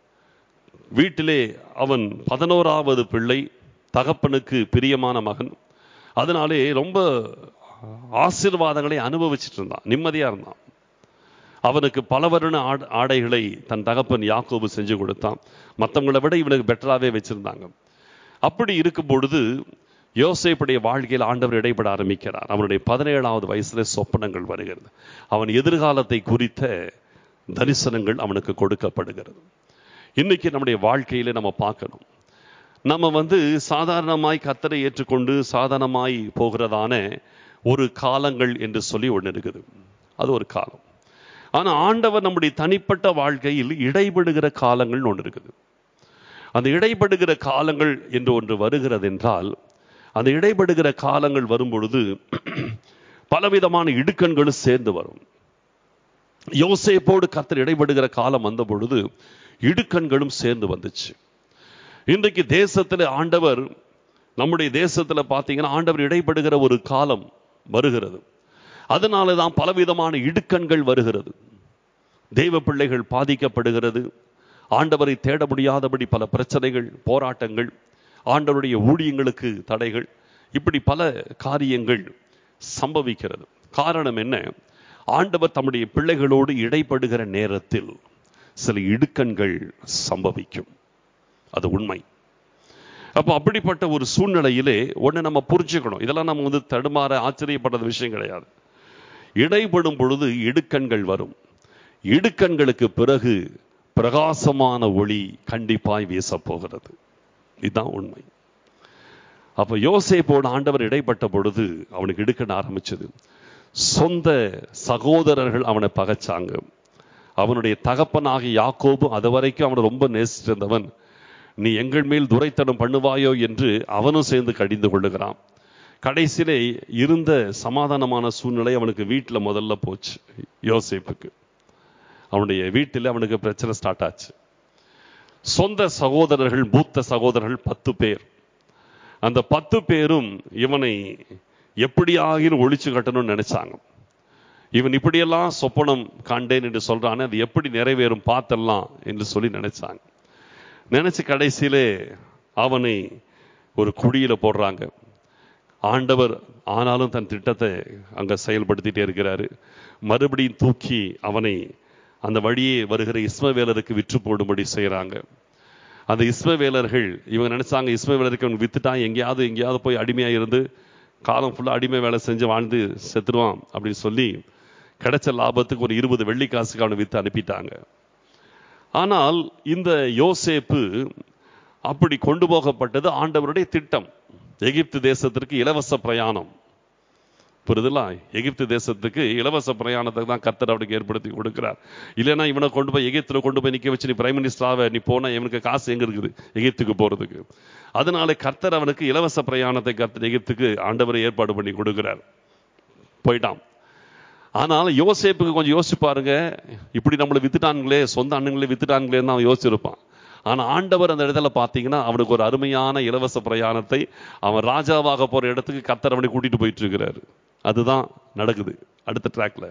வீட்டிலே அவன் பதினோராவது பிள்ளை தகப்பனுக்கு பிரியமான மகன் அதனாலே ரொம்ப ஆசீர்வாதங்களை அனுபவிச்சுட்டு இருந்தான் நிம்மதியா இருந்தான் அவனுக்கு பல வருட ஆடைகளை தன் தகப்பன் யாக்கோபு செஞ்சு கொடுத்தான் மற்றவங்களை விட இவனுக்கு பெட்டராகவே வச்சிருந்தாங்க அப்படி இருக்கும் பொழுது யோசேப்புடைய வாழ்க்கையில் ஆண்டவர் இடைப்பட ஆரம்பிக்கிறார் அவனுடைய பதினேழாவது வயசுல சொப்பனங்கள் வருகிறது அவன் எதிர்காலத்தை குறித்த தரிசனங்கள் அவனுக்கு கொடுக்கப்படுகிறது இன்னைக்கு நம்முடைய வாழ்க்கையில நம்ம பார்க்கணும் நம்ம வந்து சாதாரணமாய் கத்தரை ஏற்றுக்கொண்டு சாதாரணமாய் போகிறதான ஒரு காலங்கள் என்று சொல்லி ஒன்று இருக்குது அது ஒரு காலம் ஆனா ஆண்டவர் நம்முடைய தனிப்பட்ட வாழ்க்கையில் இடைபடுகிற காலங்கள் ஒன்று இருக்குது அந்த இடைபடுகிற காலங்கள் என்று ஒன்று வருகிறது என்றால் அந்த இடைபடுகிற காலங்கள் வரும் பொழுது பலவிதமான இடுக்கண்களும் சேர்ந்து வரும் யோசேப்போடு கத்தர் இடைபடுகிற காலம் வந்த பொழுது இடுக்கண்களும் சேர்ந்து வந்துச்சு இன்றைக்கு தேசத்துல ஆண்டவர் நம்முடைய தேசத்துல பார்த்தீங்கன்னா ஆண்டவர் இடைபடுகிற ஒரு காலம் வருகிறது அதனால தான் பலவிதமான இடுக்கண்கள் வருகிறது தெய்வ பிள்ளைகள் பாதிக்கப்படுகிறது ஆண்டவரை தேட முடியாதபடி பல பிரச்சனைகள் போராட்டங்கள் ஆண்டவருடைய ஊழியங்களுக்கு தடைகள் இப்படி பல காரியங்கள் சம்பவிக்கிறது காரணம் என்ன ஆண்டவர் தம்முடைய பிள்ளைகளோடு இடைப்படுகிற நேரத்தில் சில இடுக்கண்கள் சம்பவிக்கும் அது உண்மை அப்போ அப்படிப்பட்ட ஒரு சூழ்நிலையிலே ஒன்று நம்ம புரிஞ்சுக்கணும் இதெல்லாம் நம்ம வந்து தடுமாற ஆச்சரியப்படுற விஷயம் கிடையாது இடைப்படும் பொழுது இடுக்கண்கள் வரும் இடுக்கண்களுக்கு பிறகு பிரகாசமான ஒளி கண்டிப்பாய் வீசப் போகிறது இதுதான் உண்மை அப்ப யோசேப்போடு ஆண்டவர் இடைப்பட்ட பொழுது அவனுக்கு இடுக்கண ஆரம்பிச்சது சொந்த சகோதரர்கள் அவனை பகைச்சாங்க அவனுடைய தகப்பனாகிய யாக்கோபு அது வரைக்கும் அவனை ரொம்ப நேசிச்சிருந்தவன் நீ எங்கள் மேல் துரைத்தனம் பண்ணுவாயோ என்று அவனும் சேர்ந்து கடிந்து கொள்ளுகிறான் கடைசியிலே இருந்த சமாதானமான சூழ்நிலை அவனுக்கு வீட்டில் முதல்ல போச்சு யோசேப்புக்கு அவனுடைய வீட்டில் அவனுக்கு பிரச்சனை ஸ்டார்ட் ஆச்சு சொந்த சகோதரர்கள் மூத்த சகோதரர்கள் பத்து பேர் அந்த பத்து பேரும் இவனை எப்படியாகினும் ஒழிச்சு கட்டணும்னு நினைச்சாங்க இவன் இப்படியெல்லாம் சொப்பனம் காண்டேன் என்று சொல்றானே அது எப்படி நிறைவேறும் பார்த்தெல்லாம் என்று சொல்லி நினைச்சாங்க நினைச்சு கடைசியிலே அவனை ஒரு குழியில போடுறாங்க ஆண்டவர் ஆனாலும் தன் திட்டத்தை அங்க செயல்படுத்திட்டே இருக்கிறாரு மறுபடியும் தூக்கி அவனை அந்த வழியே வருகிற இஸ்மவேலருக்கு விற்று போடும்படி செய்யறாங்க அந்த இஸ்மவேலர்கள் இவங்க நினைச்சாங்க இஸ்மவேலருக்கு அவங்க வித்துட்டான் எங்கேயாவது எங்கேயாவது போய் அடிமையா இருந்து காலம் ஃபுல்லா அடிமை வேலை செஞ்சு வாழ்ந்து செத்துருவான் அப்படின்னு சொல்லி கிடைச்ச லாபத்துக்கு ஒரு இருபது வெள்ளி காசுக்கு அவனை வித்து அனுப்பிட்டாங்க ஆனால் இந்த யோசேப்பு அப்படி கொண்டு போகப்பட்டது ஆண்டவருடைய திட்டம் எகிப்து தேசத்திற்கு இலவச பிரயாணம் புரியுதுல எகிப்து தேசத்துக்கு இலவச பிரயாணத்தை தான் கத்தர் அவனுக்கு ஏற்படுத்தி கொடுக்கிறார் இல்லைன்னா இவனை கொண்டு போய் எகிப்துல கொண்டு போய் நிக்க வச்சு நீ பிரைம் மினிஸ்டராக நீ போனா இவனுக்கு காசு எங்க இருக்குது எகிப்துக்கு போறதுக்கு அதனால கர்த்தர் அவனுக்கு இலவச பிரயாணத்தை கர்த்தர் எகிப்துக்கு ஆண்டவரை ஏற்பாடு பண்ணி கொடுக்கிறார் போயிட்டான் ஆனால் யோசேப்புக்கு கொஞ்சம் யோசிச்சு பாருங்க இப்படி நம்மளை வித்துட்டானுங்களே சொந்த அண்ணங்களே வித்துட்டானுங்களேன்னு அவன் யோசிச்சிருப்பான் ஆனா ஆண்டவர் அந்த இடத்துல பாத்தீங்கன்னா அவனுக்கு ஒரு அருமையான இலவச பிரயாணத்தை அவன் ராஜாவாக போற இடத்துக்கு கத்தர் அவனை கூட்டிட்டு போயிட்டு இருக்கிறாரு அதுதான் நடக்குது அடுத்த ட்ராக்ல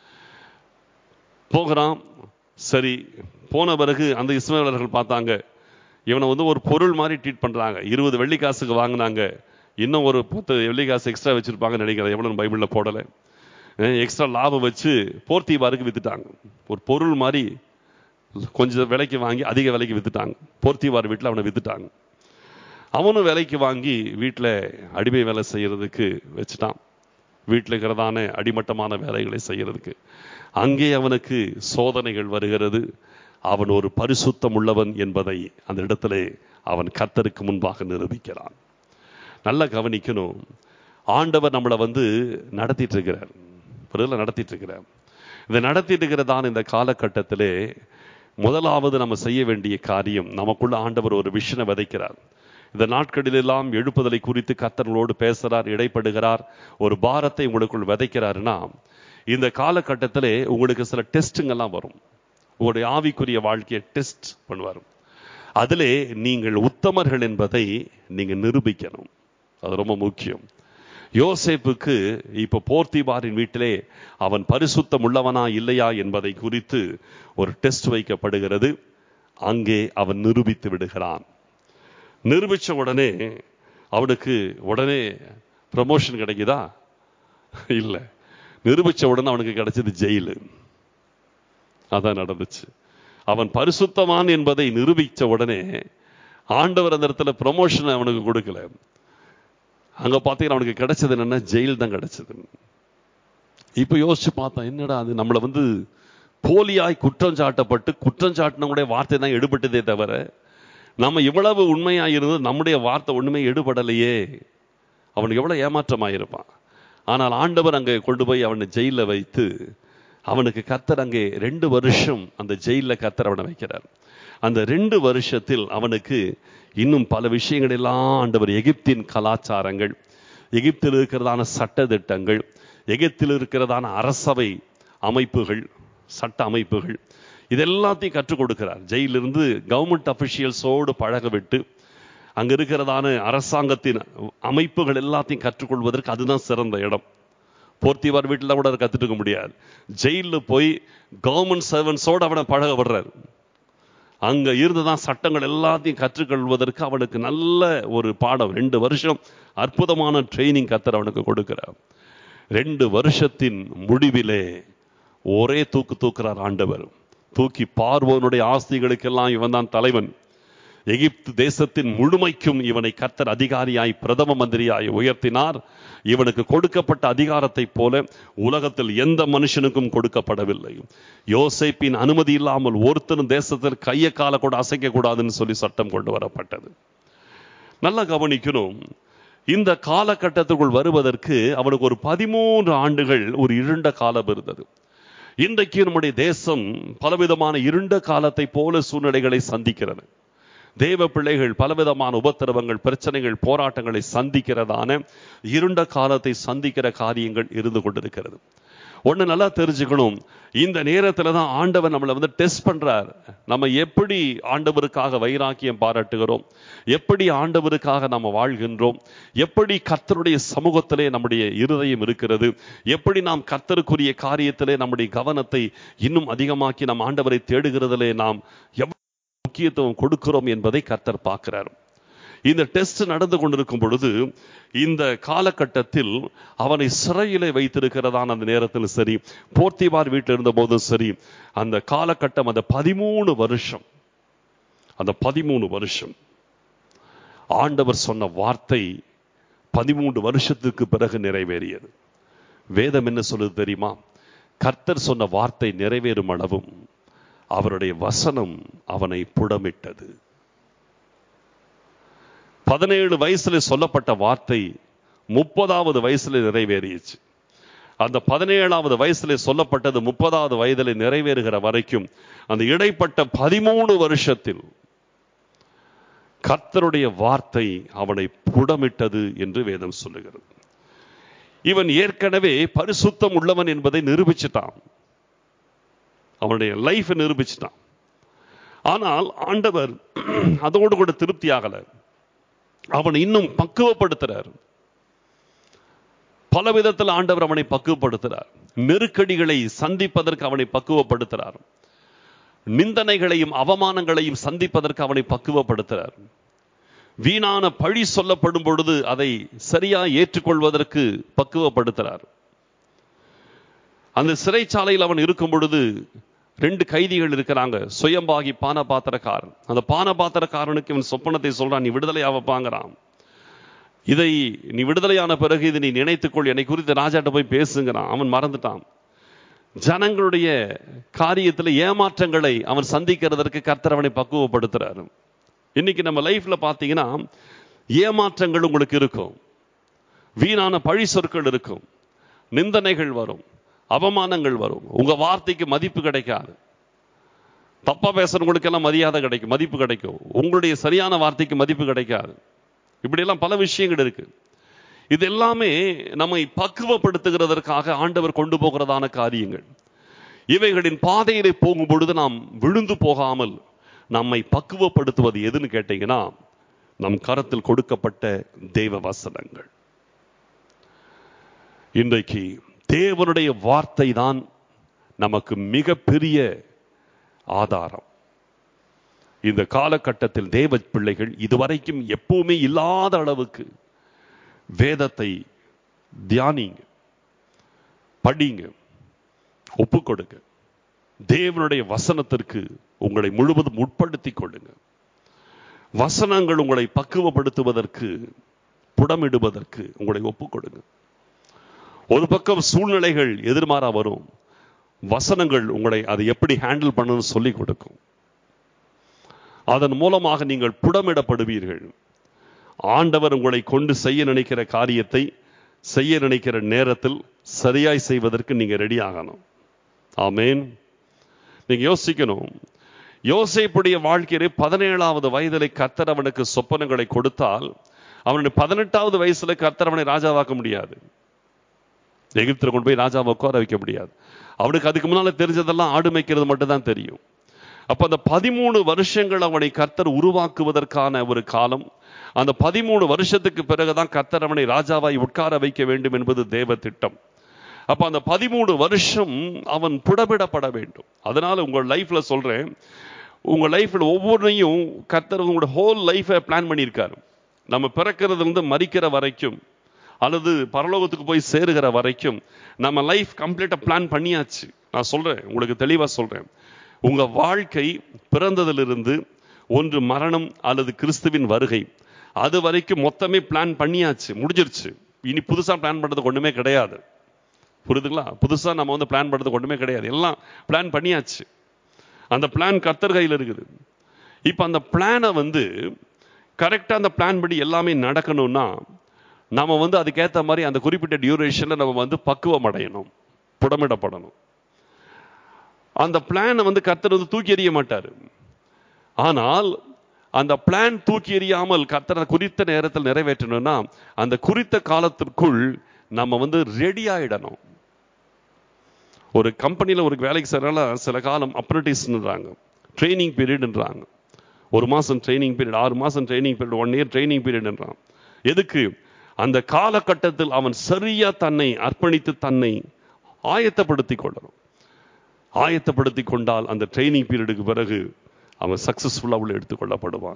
போகிறான் சரி போன பிறகு அந்த இஸ்மேலர்கள் பார்த்தாங்க இவனை வந்து ஒரு பொருள் மாதிரி ட்ரீட் பண்றாங்க இருபது வெள்ளி காசுக்கு வாங்கினாங்க இன்னும் ஒரு பத்து வெள்ளி காசு எக்ஸ்ட்ரா வச்சிருப்பாங்கன்னு நினைக்கிறேன் எவ்வளவு பைபிள்ல போடலை எக்ஸ்ட்ரா லாபம் வச்சு போர்த்திபாருக்கு வித்துட்டாங்க ஒரு பொருள் மாதிரி கொஞ்சம் விலைக்கு வாங்கி அதிக விலைக்கு வித்துட்டாங்க போர்த்திவார் வீட்டில் அவனை வித்துட்டாங்க அவனும் விலைக்கு வாங்கி வீட்டில் அடிமை வேலை செய்யறதுக்கு வச்சுட்டான் வீட்டில் இருக்கிறதான அடிமட்டமான வேலைகளை செய்யறதுக்கு அங்கே அவனுக்கு சோதனைகள் வருகிறது அவன் ஒரு பரிசுத்தம் உள்ளவன் என்பதை அந்த இடத்துல அவன் கத்தருக்கு முன்பாக நிரூபிக்கிறான் நல்லா கவனிக்கணும் ஆண்டவர் நம்மளை வந்து நடத்திட்டு இருக்கிறார் பொருளை நடத்திட்டு இருக்கிறார் இதை நடத்திட்டு இருக்கிறதான இந்த காலகட்டத்திலே முதலாவது நம்ம செய்ய வேண்டிய காரியம் நமக்குள்ள ஆண்டவர் ஒரு விஷனை விதைக்கிறார் இந்த நாட்களிலெல்லாம் எழுப்புதலை குறித்து கத்தர்களோடு பேசுறார் இடைப்படுகிறார் ஒரு பாரத்தை உங்களுக்குள் விதைக்கிறாருன்னா இந்த காலகட்டத்திலே உங்களுக்கு சில டெஸ்ட்டுங்கெல்லாம் வரும் உங்களுடைய ஆவிக்குரிய வாழ்க்கையை டெஸ்ட் பண்ணுவார் அதிலே நீங்கள் உத்தமர்கள் என்பதை நீங்க நிரூபிக்கணும் அது ரொம்ப முக்கியம் யோசேப்புக்கு இப்ப போர்த்திபாரின் வீட்டிலே அவன் பரிசுத்தம் உள்ளவனா இல்லையா என்பதை குறித்து ஒரு டெஸ்ட் வைக்கப்படுகிறது அங்கே அவன் நிரூபித்து விடுகிறான் நிரூபிச்ச உடனே அவனுக்கு உடனே ப்ரமோஷன் கிடைக்குதா இல்ல நிரூபிச்ச உடனே அவனுக்கு கிடைச்சது ஜெயிலு அதான் நடந்துச்சு அவன் பரிசுத்தமான் என்பதை நிரூபிச்ச உடனே ஆண்டவர் அந்த இடத்துல ப்ரமோஷன் அவனுக்கு கொடுக்கல அங்க பார்த்தீங்கன்னா அவனுக்கு கிடைச்சது என்னன்னா ஜெயில் தான் கிடைச்சது இப்ப யோசிச்சு பார்த்தா என்னடா அது நம்மளை வந்து போலியாய் குற்றம் சாட்டப்பட்டு குற்றம் சாட்டினவங்களுடைய வார்த்தை தான் எடுபட்டதே தவிர நம்ம இவ்வளவு உண்மையா இருந்து நம்முடைய வார்த்தை ஒண்ணுமே எடுபடலையே அவனுக்கு எவ்வளவு ஏமாற்றமாயிருப்பான் ஆனால் ஆண்டவர் அங்கே கொண்டு போய் அவனை ஜெயில வைத்து அவனுக்கு கத்தர் அங்கே ரெண்டு வருஷம் அந்த ஜெயில கத்தர் அவனை வைக்கிறார் அந்த ரெண்டு வருஷத்தில் அவனுக்கு இன்னும் பல விஷயங்கள் எல்லாம் ஆண்டவர் எகிப்தின் கலாச்சாரங்கள் எகிப்தில் இருக்கிறதான சட்ட திட்டங்கள் எகிப்தில் இருக்கிறதான அரசவை அமைப்புகள் சட்ட அமைப்புகள் இதெல்லாத்தையும் கற்றுக் கொடுக்கிறார் ஜெயிலிருந்து கவர்மெண்ட் அபிஷியல்ஸோடு பழக விட்டு அங்க இருக்கிறதான அரசாங்கத்தின் அமைப்புகள் எல்லாத்தையும் கற்றுக்கொள்வதற்கு அதுதான் சிறந்த இடம் போர்த்திவார் வீட்டில் கூட கத்துட்டு முடியாது ஜெயிலில் போய் கவர்மெண்ட் சர்வன்ஸோடு அவனை பழக விடுறார் அங்க இருந்துதான் சட்டங்கள் எல்லாத்தையும் கற்றுக்கொள்வதற்கு அவனுக்கு நல்ல ஒரு பாடம் ரெண்டு வருஷம் அற்புதமான ட்ரைனிங் கத்தர் அவனுக்கு கொடுக்கிறார் ரெண்டு வருஷத்தின் முடிவிலே ஒரே தூக்கு தூக்குறார் ஆண்டவர் தூக்கி பார்வோனுடைய ஆஸ்திகளுக்கெல்லாம் இவன் தான் தலைவன் எகிப்து தேசத்தின் முழுமைக்கும் இவனை கர்த்தர் அதிகாரியாய் பிரதம மந்திரியாய் உயர்த்தினார் இவனுக்கு கொடுக்கப்பட்ட அதிகாரத்தை போல உலகத்தில் எந்த மனுஷனுக்கும் கொடுக்கப்படவில்லை யோசேப்பின் அனுமதி இல்லாமல் ஒருத்தரும் தேசத்தில் கைய கால கூட அசைக்க கூடாதுன்னு சொல்லி சட்டம் கொண்டு வரப்பட்டது நல்லா கவனிக்கணும் இந்த காலகட்டத்துக்குள் வருவதற்கு அவனுக்கு ஒரு பதிமூன்று ஆண்டுகள் ஒரு இருண்ட காலம் இருந்தது இன்றைக்கு நம்முடைய தேசம் பலவிதமான இருண்ட காலத்தை போல சூழ்நிலைகளை சந்திக்கிறது தேவ பிள்ளைகள் பலவிதமான உபத்திரவங்கள் பிரச்சனைகள் போராட்டங்களை சந்திக்கிறதான இருண்ட காலத்தை சந்திக்கிற காரியங்கள் இருந்து கொண்டிருக்கிறது ஒண்ணு நல்லா தெரிஞ்சுக்கணும் இந்த நேரத்துல தான் ஆண்டவர் நம்மளை வந்து டெஸ்ட் பண்றார் நம்ம எப்படி ஆண்டவருக்காக வைராக்கியம் பாராட்டுகிறோம் எப்படி ஆண்டவருக்காக நம்ம வாழ்கின்றோம் எப்படி கர்த்தருடைய சமூகத்திலே நம்முடைய இருதயம் இருக்கிறது எப்படி நாம் கர்த்தருக்குரிய காரியத்திலே நம்முடைய கவனத்தை இன்னும் அதிகமாக்கி நம் ஆண்டவரை தேடுகிறதிலே நாம் எவ்வளவு முக்கியத்துவம் கொடுக்கிறோம் என்பதை கர்த்தர் பார்க்கிறார் இந்த டெஸ்ட் நடந்து கொண்டிருக்கும் பொழுது இந்த காலகட்டத்தில் அவனை சிறையிலே வைத்திருக்கிறதான அந்த நேரத்தில் சரி போர்த்திவார் வீட்டில் இருந்த போதும் சரி அந்த காலகட்டம் அந்த பதிமூணு வருஷம் அந்த பதிமூணு வருஷம் ஆண்டவர் சொன்ன வார்த்தை பதிமூன்று வருஷத்துக்கு பிறகு நிறைவேறியது வேதம் என்ன சொல்லுது தெரியுமா கர்த்தர் சொன்ன வார்த்தை நிறைவேறும் அளவும் அவருடைய வசனம் அவனை புடமிட்டது பதினேழு வயசுல சொல்லப்பட்ட வார்த்தை முப்பதாவது வயசுல நிறைவேறிச்சு அந்த பதினேழாவது வயசுல சொல்லப்பட்டது முப்பதாவது வயதில் நிறைவேறுகிற வரைக்கும் அந்த இடைப்பட்ட பதிமூணு வருஷத்தில் கர்த்தருடைய வார்த்தை அவனை புடமிட்டது என்று வேதம் சொல்லுகிறது இவன் ஏற்கனவே பரிசுத்தம் உள்ளவன் என்பதை நிரூபிச்சிட்டான் அவனுடைய லைஃப் நிரூபிச்சிட்டான் ஆனால் ஆண்டவர் அதோடு கூட திருப்தி ஆகல அவன் இன்னும் பக்குவப்படுத்துறார் பல விதத்தில் ஆண்டவர் அவனை பக்குவப்படுத்துறார் நெருக்கடிகளை சந்திப்பதற்கு அவனை பக்குவப்படுத்துறார் நிந்தனைகளையும் அவமானங்களையும் சந்திப்பதற்கு அவனை பக்குவப்படுத்துறார் வீணான பழி சொல்லப்படும் பொழுது அதை சரியா ஏற்றுக்கொள்வதற்கு பக்குவப்படுத்துறார் அந்த சிறைச்சாலையில் அவன் இருக்கும் பொழுது ரெண்டு கைதிகள் இருக்கிறாங்க சுயம்பாகி பான பாத்திரக்காரன் அந்த பான பாத்திரக்காரனுக்கு இவன் சொப்பனத்தை சொல்றான் நீ விடுதலை ஆவப்பாங்கிறான் இதை நீ விடுதலையான பிறகு இதை நீ நினைத்துக்கொள் என்னை குறித்து ராஜாட்ட போய் பேசுங்கிறான் அவன் மறந்துட்டான் ஜனங்களுடைய காரியத்தில் ஏமாற்றங்களை அவன் சந்திக்கிறதற்கு கர்த்தர் அவனை பக்குவப்படுத்துறாரு இன்னைக்கு நம்ம லைஃப்ல பார்த்தீங்கன்னா ஏமாற்றங்கள் உங்களுக்கு இருக்கும் வீணான பழி சொற்கள் இருக்கும் நிந்தனைகள் வரும் அவமானங்கள் வரும் உங்க வார்த்தைக்கு மதிப்பு கிடைக்காது தப்பா பேசுறவங்களுக்கு எல்லாம் மரியாதை கிடைக்கும் மதிப்பு கிடைக்கும் உங்களுடைய சரியான வார்த்தைக்கு மதிப்பு கிடைக்காது இப்படியெல்லாம் பல விஷயங்கள் இருக்கு இது எல்லாமே நம்மை பக்குவப்படுத்துகிறதற்காக ஆண்டவர் கொண்டு போகிறதான காரியங்கள் இவைகளின் பாதையிலே போகும் பொழுது நாம் விழுந்து போகாமல் நம்மை பக்குவப்படுத்துவது எதுன்னு கேட்டீங்கன்னா நம் கரத்தில் கொடுக்கப்பட்ட தேவ வசனங்கள் இன்றைக்கு தேவனுடைய வார்த்தை தான் நமக்கு மிகப்பெரிய ஆதாரம் இந்த காலகட்டத்தில் தேவ பிள்ளைகள் இதுவரைக்கும் எப்பவுமே இல்லாத அளவுக்கு வேதத்தை தியானிங்க படிங்க ஒப்பு கொடுங்க தேவனுடைய வசனத்திற்கு உங்களை முழுவதும் உட்படுத்திக் கொள்ளுங்க வசனங்கள் உங்களை பக்குவப்படுத்துவதற்கு புடமிடுவதற்கு உங்களை ஒப்புக் கொடுங்க ஒரு பக்கம் சூழ்நிலைகள் எதிர்மாறா வரும் வசனங்கள் உங்களை அதை எப்படி ஹேண்டில் பண்ணணும்னு சொல்லி கொடுக்கும் அதன் மூலமாக நீங்கள் புடமிடப்படுவீர்கள் ஆண்டவர் உங்களை கொண்டு செய்ய நினைக்கிற காரியத்தை செய்ய நினைக்கிற நேரத்தில் சரியாய் செய்வதற்கு நீங்க ரெடி ஆகணும் ஆமேன் நீங்க யோசிக்கணும் யோசைப்புடைய வாழ்க்கையிலே பதினேழாவது வயதிலே கர்த்தர் அவனுக்கு சொப்பனங்களை கொடுத்தால் அவனுடைய பதினெட்டாவது வயசுல கர்த்தர் அவனை ராஜாவாக்க முடியாது எகிப்தில் கொண்டு போய் ராஜாவை உட்கார வைக்க முடியாது அவனுக்கு அதுக்கு முன்னால தெரிஞ்சதெல்லாம் ஆடு மேய்க்கிறது மட்டும் தான் தெரியும் அப்ப அந்த பதிமூணு வருஷங்கள் அவனை கர்த்தர் உருவாக்குவதற்கான ஒரு காலம் அந்த பதிமூணு வருஷத்துக்கு பிறகுதான் கர்த்தர் அவனை ராஜாவாய் உட்கார வைக்க வேண்டும் என்பது தேவ திட்டம் அப்ப அந்த பதிமூணு வருஷம் அவன் புடமிடப்பட வேண்டும் அதனால உங்க லைஃப்ல சொல்றேன் உங்க லைஃப்ல ஒவ்வொன்றையும் கர்த்தர் உங்களோட ஹோல் லைஃபை பிளான் பண்ணியிருக்காரு நம்ம பிறக்கிறதுல இருந்து மறிக்கிற வரைக்கும் அல்லது பரலோகத்துக்கு போய் சேருகிற வரைக்கும் நம்ம லைஃப் கம்ப்ளீட்டா பிளான் பண்ணியாச்சு நான் சொல்றேன் உங்களுக்கு தெளிவா சொல்றேன் உங்க வாழ்க்கை பிறந்ததிலிருந்து ஒன்று மரணம் அல்லது கிறிஸ்துவின் வருகை அது வரைக்கும் மொத்தமே பிளான் பண்ணியாச்சு முடிஞ்சிருச்சு இனி புதுசா பிளான் பண்றதுக்கு ஒண்ணுமே கிடையாது புரியுதுங்களா புதுசா நம்ம வந்து பிளான் பண்றதுக்கு ஒண்ணுமே கிடையாது எல்லாம் பிளான் பண்ணியாச்சு அந்த பிளான் கர்த்தர் கையில் இருக்குது இப்ப அந்த பிளானை வந்து கரெக்டா அந்த பிளான் படி எல்லாமே நடக்கணும்னா நம்ம வந்து அதுக்கேற்ற மாதிரி அந்த குறிப்பிட்ட டியூரேஷன்ல நம்ம வந்து பக்குவம் அடையணும் புடமிடப்படணும் அந்த பிளானை வந்து கர்த்தர் வந்து தூக்கி எறிய மாட்டாரு ஆனால் அந்த பிளான் தூக்கி எறியாமல் கர்த்தரை குறித்த நேரத்தில் நிறைவேற்றணும்னா அந்த குறித்த காலத்திற்குள் நம்ம வந்து ரெடி ஆயிடணும் ஒரு கம்பெனியில் ஒரு வேலைக்கு செய்யறனால சில காலம் அப்ரண்டிஸ்ன்றாங்க ட்ரைனிங் பீரியட்ன்றாங்க ஒரு மாசம் ட்ரைனிங் பீரியட் ஆறு மாசம் training period one year training பீரியட்ன்றான் எதுக்கு அந்த காலகட்டத்தில் அவன் சரியா தன்னை அர்ப்பணித்து தன்னை ஆயத்தப்படுத்தி கொள்ளணும் ஆயத்தப்படுத்தி கொண்டால் அந்த ட்ரைனிங் பீரியடுக்கு பிறகு அவன் சக்சஸ்ஃபுல்லா உள்ள எடுத்துக்கொள்ளப்படுவான்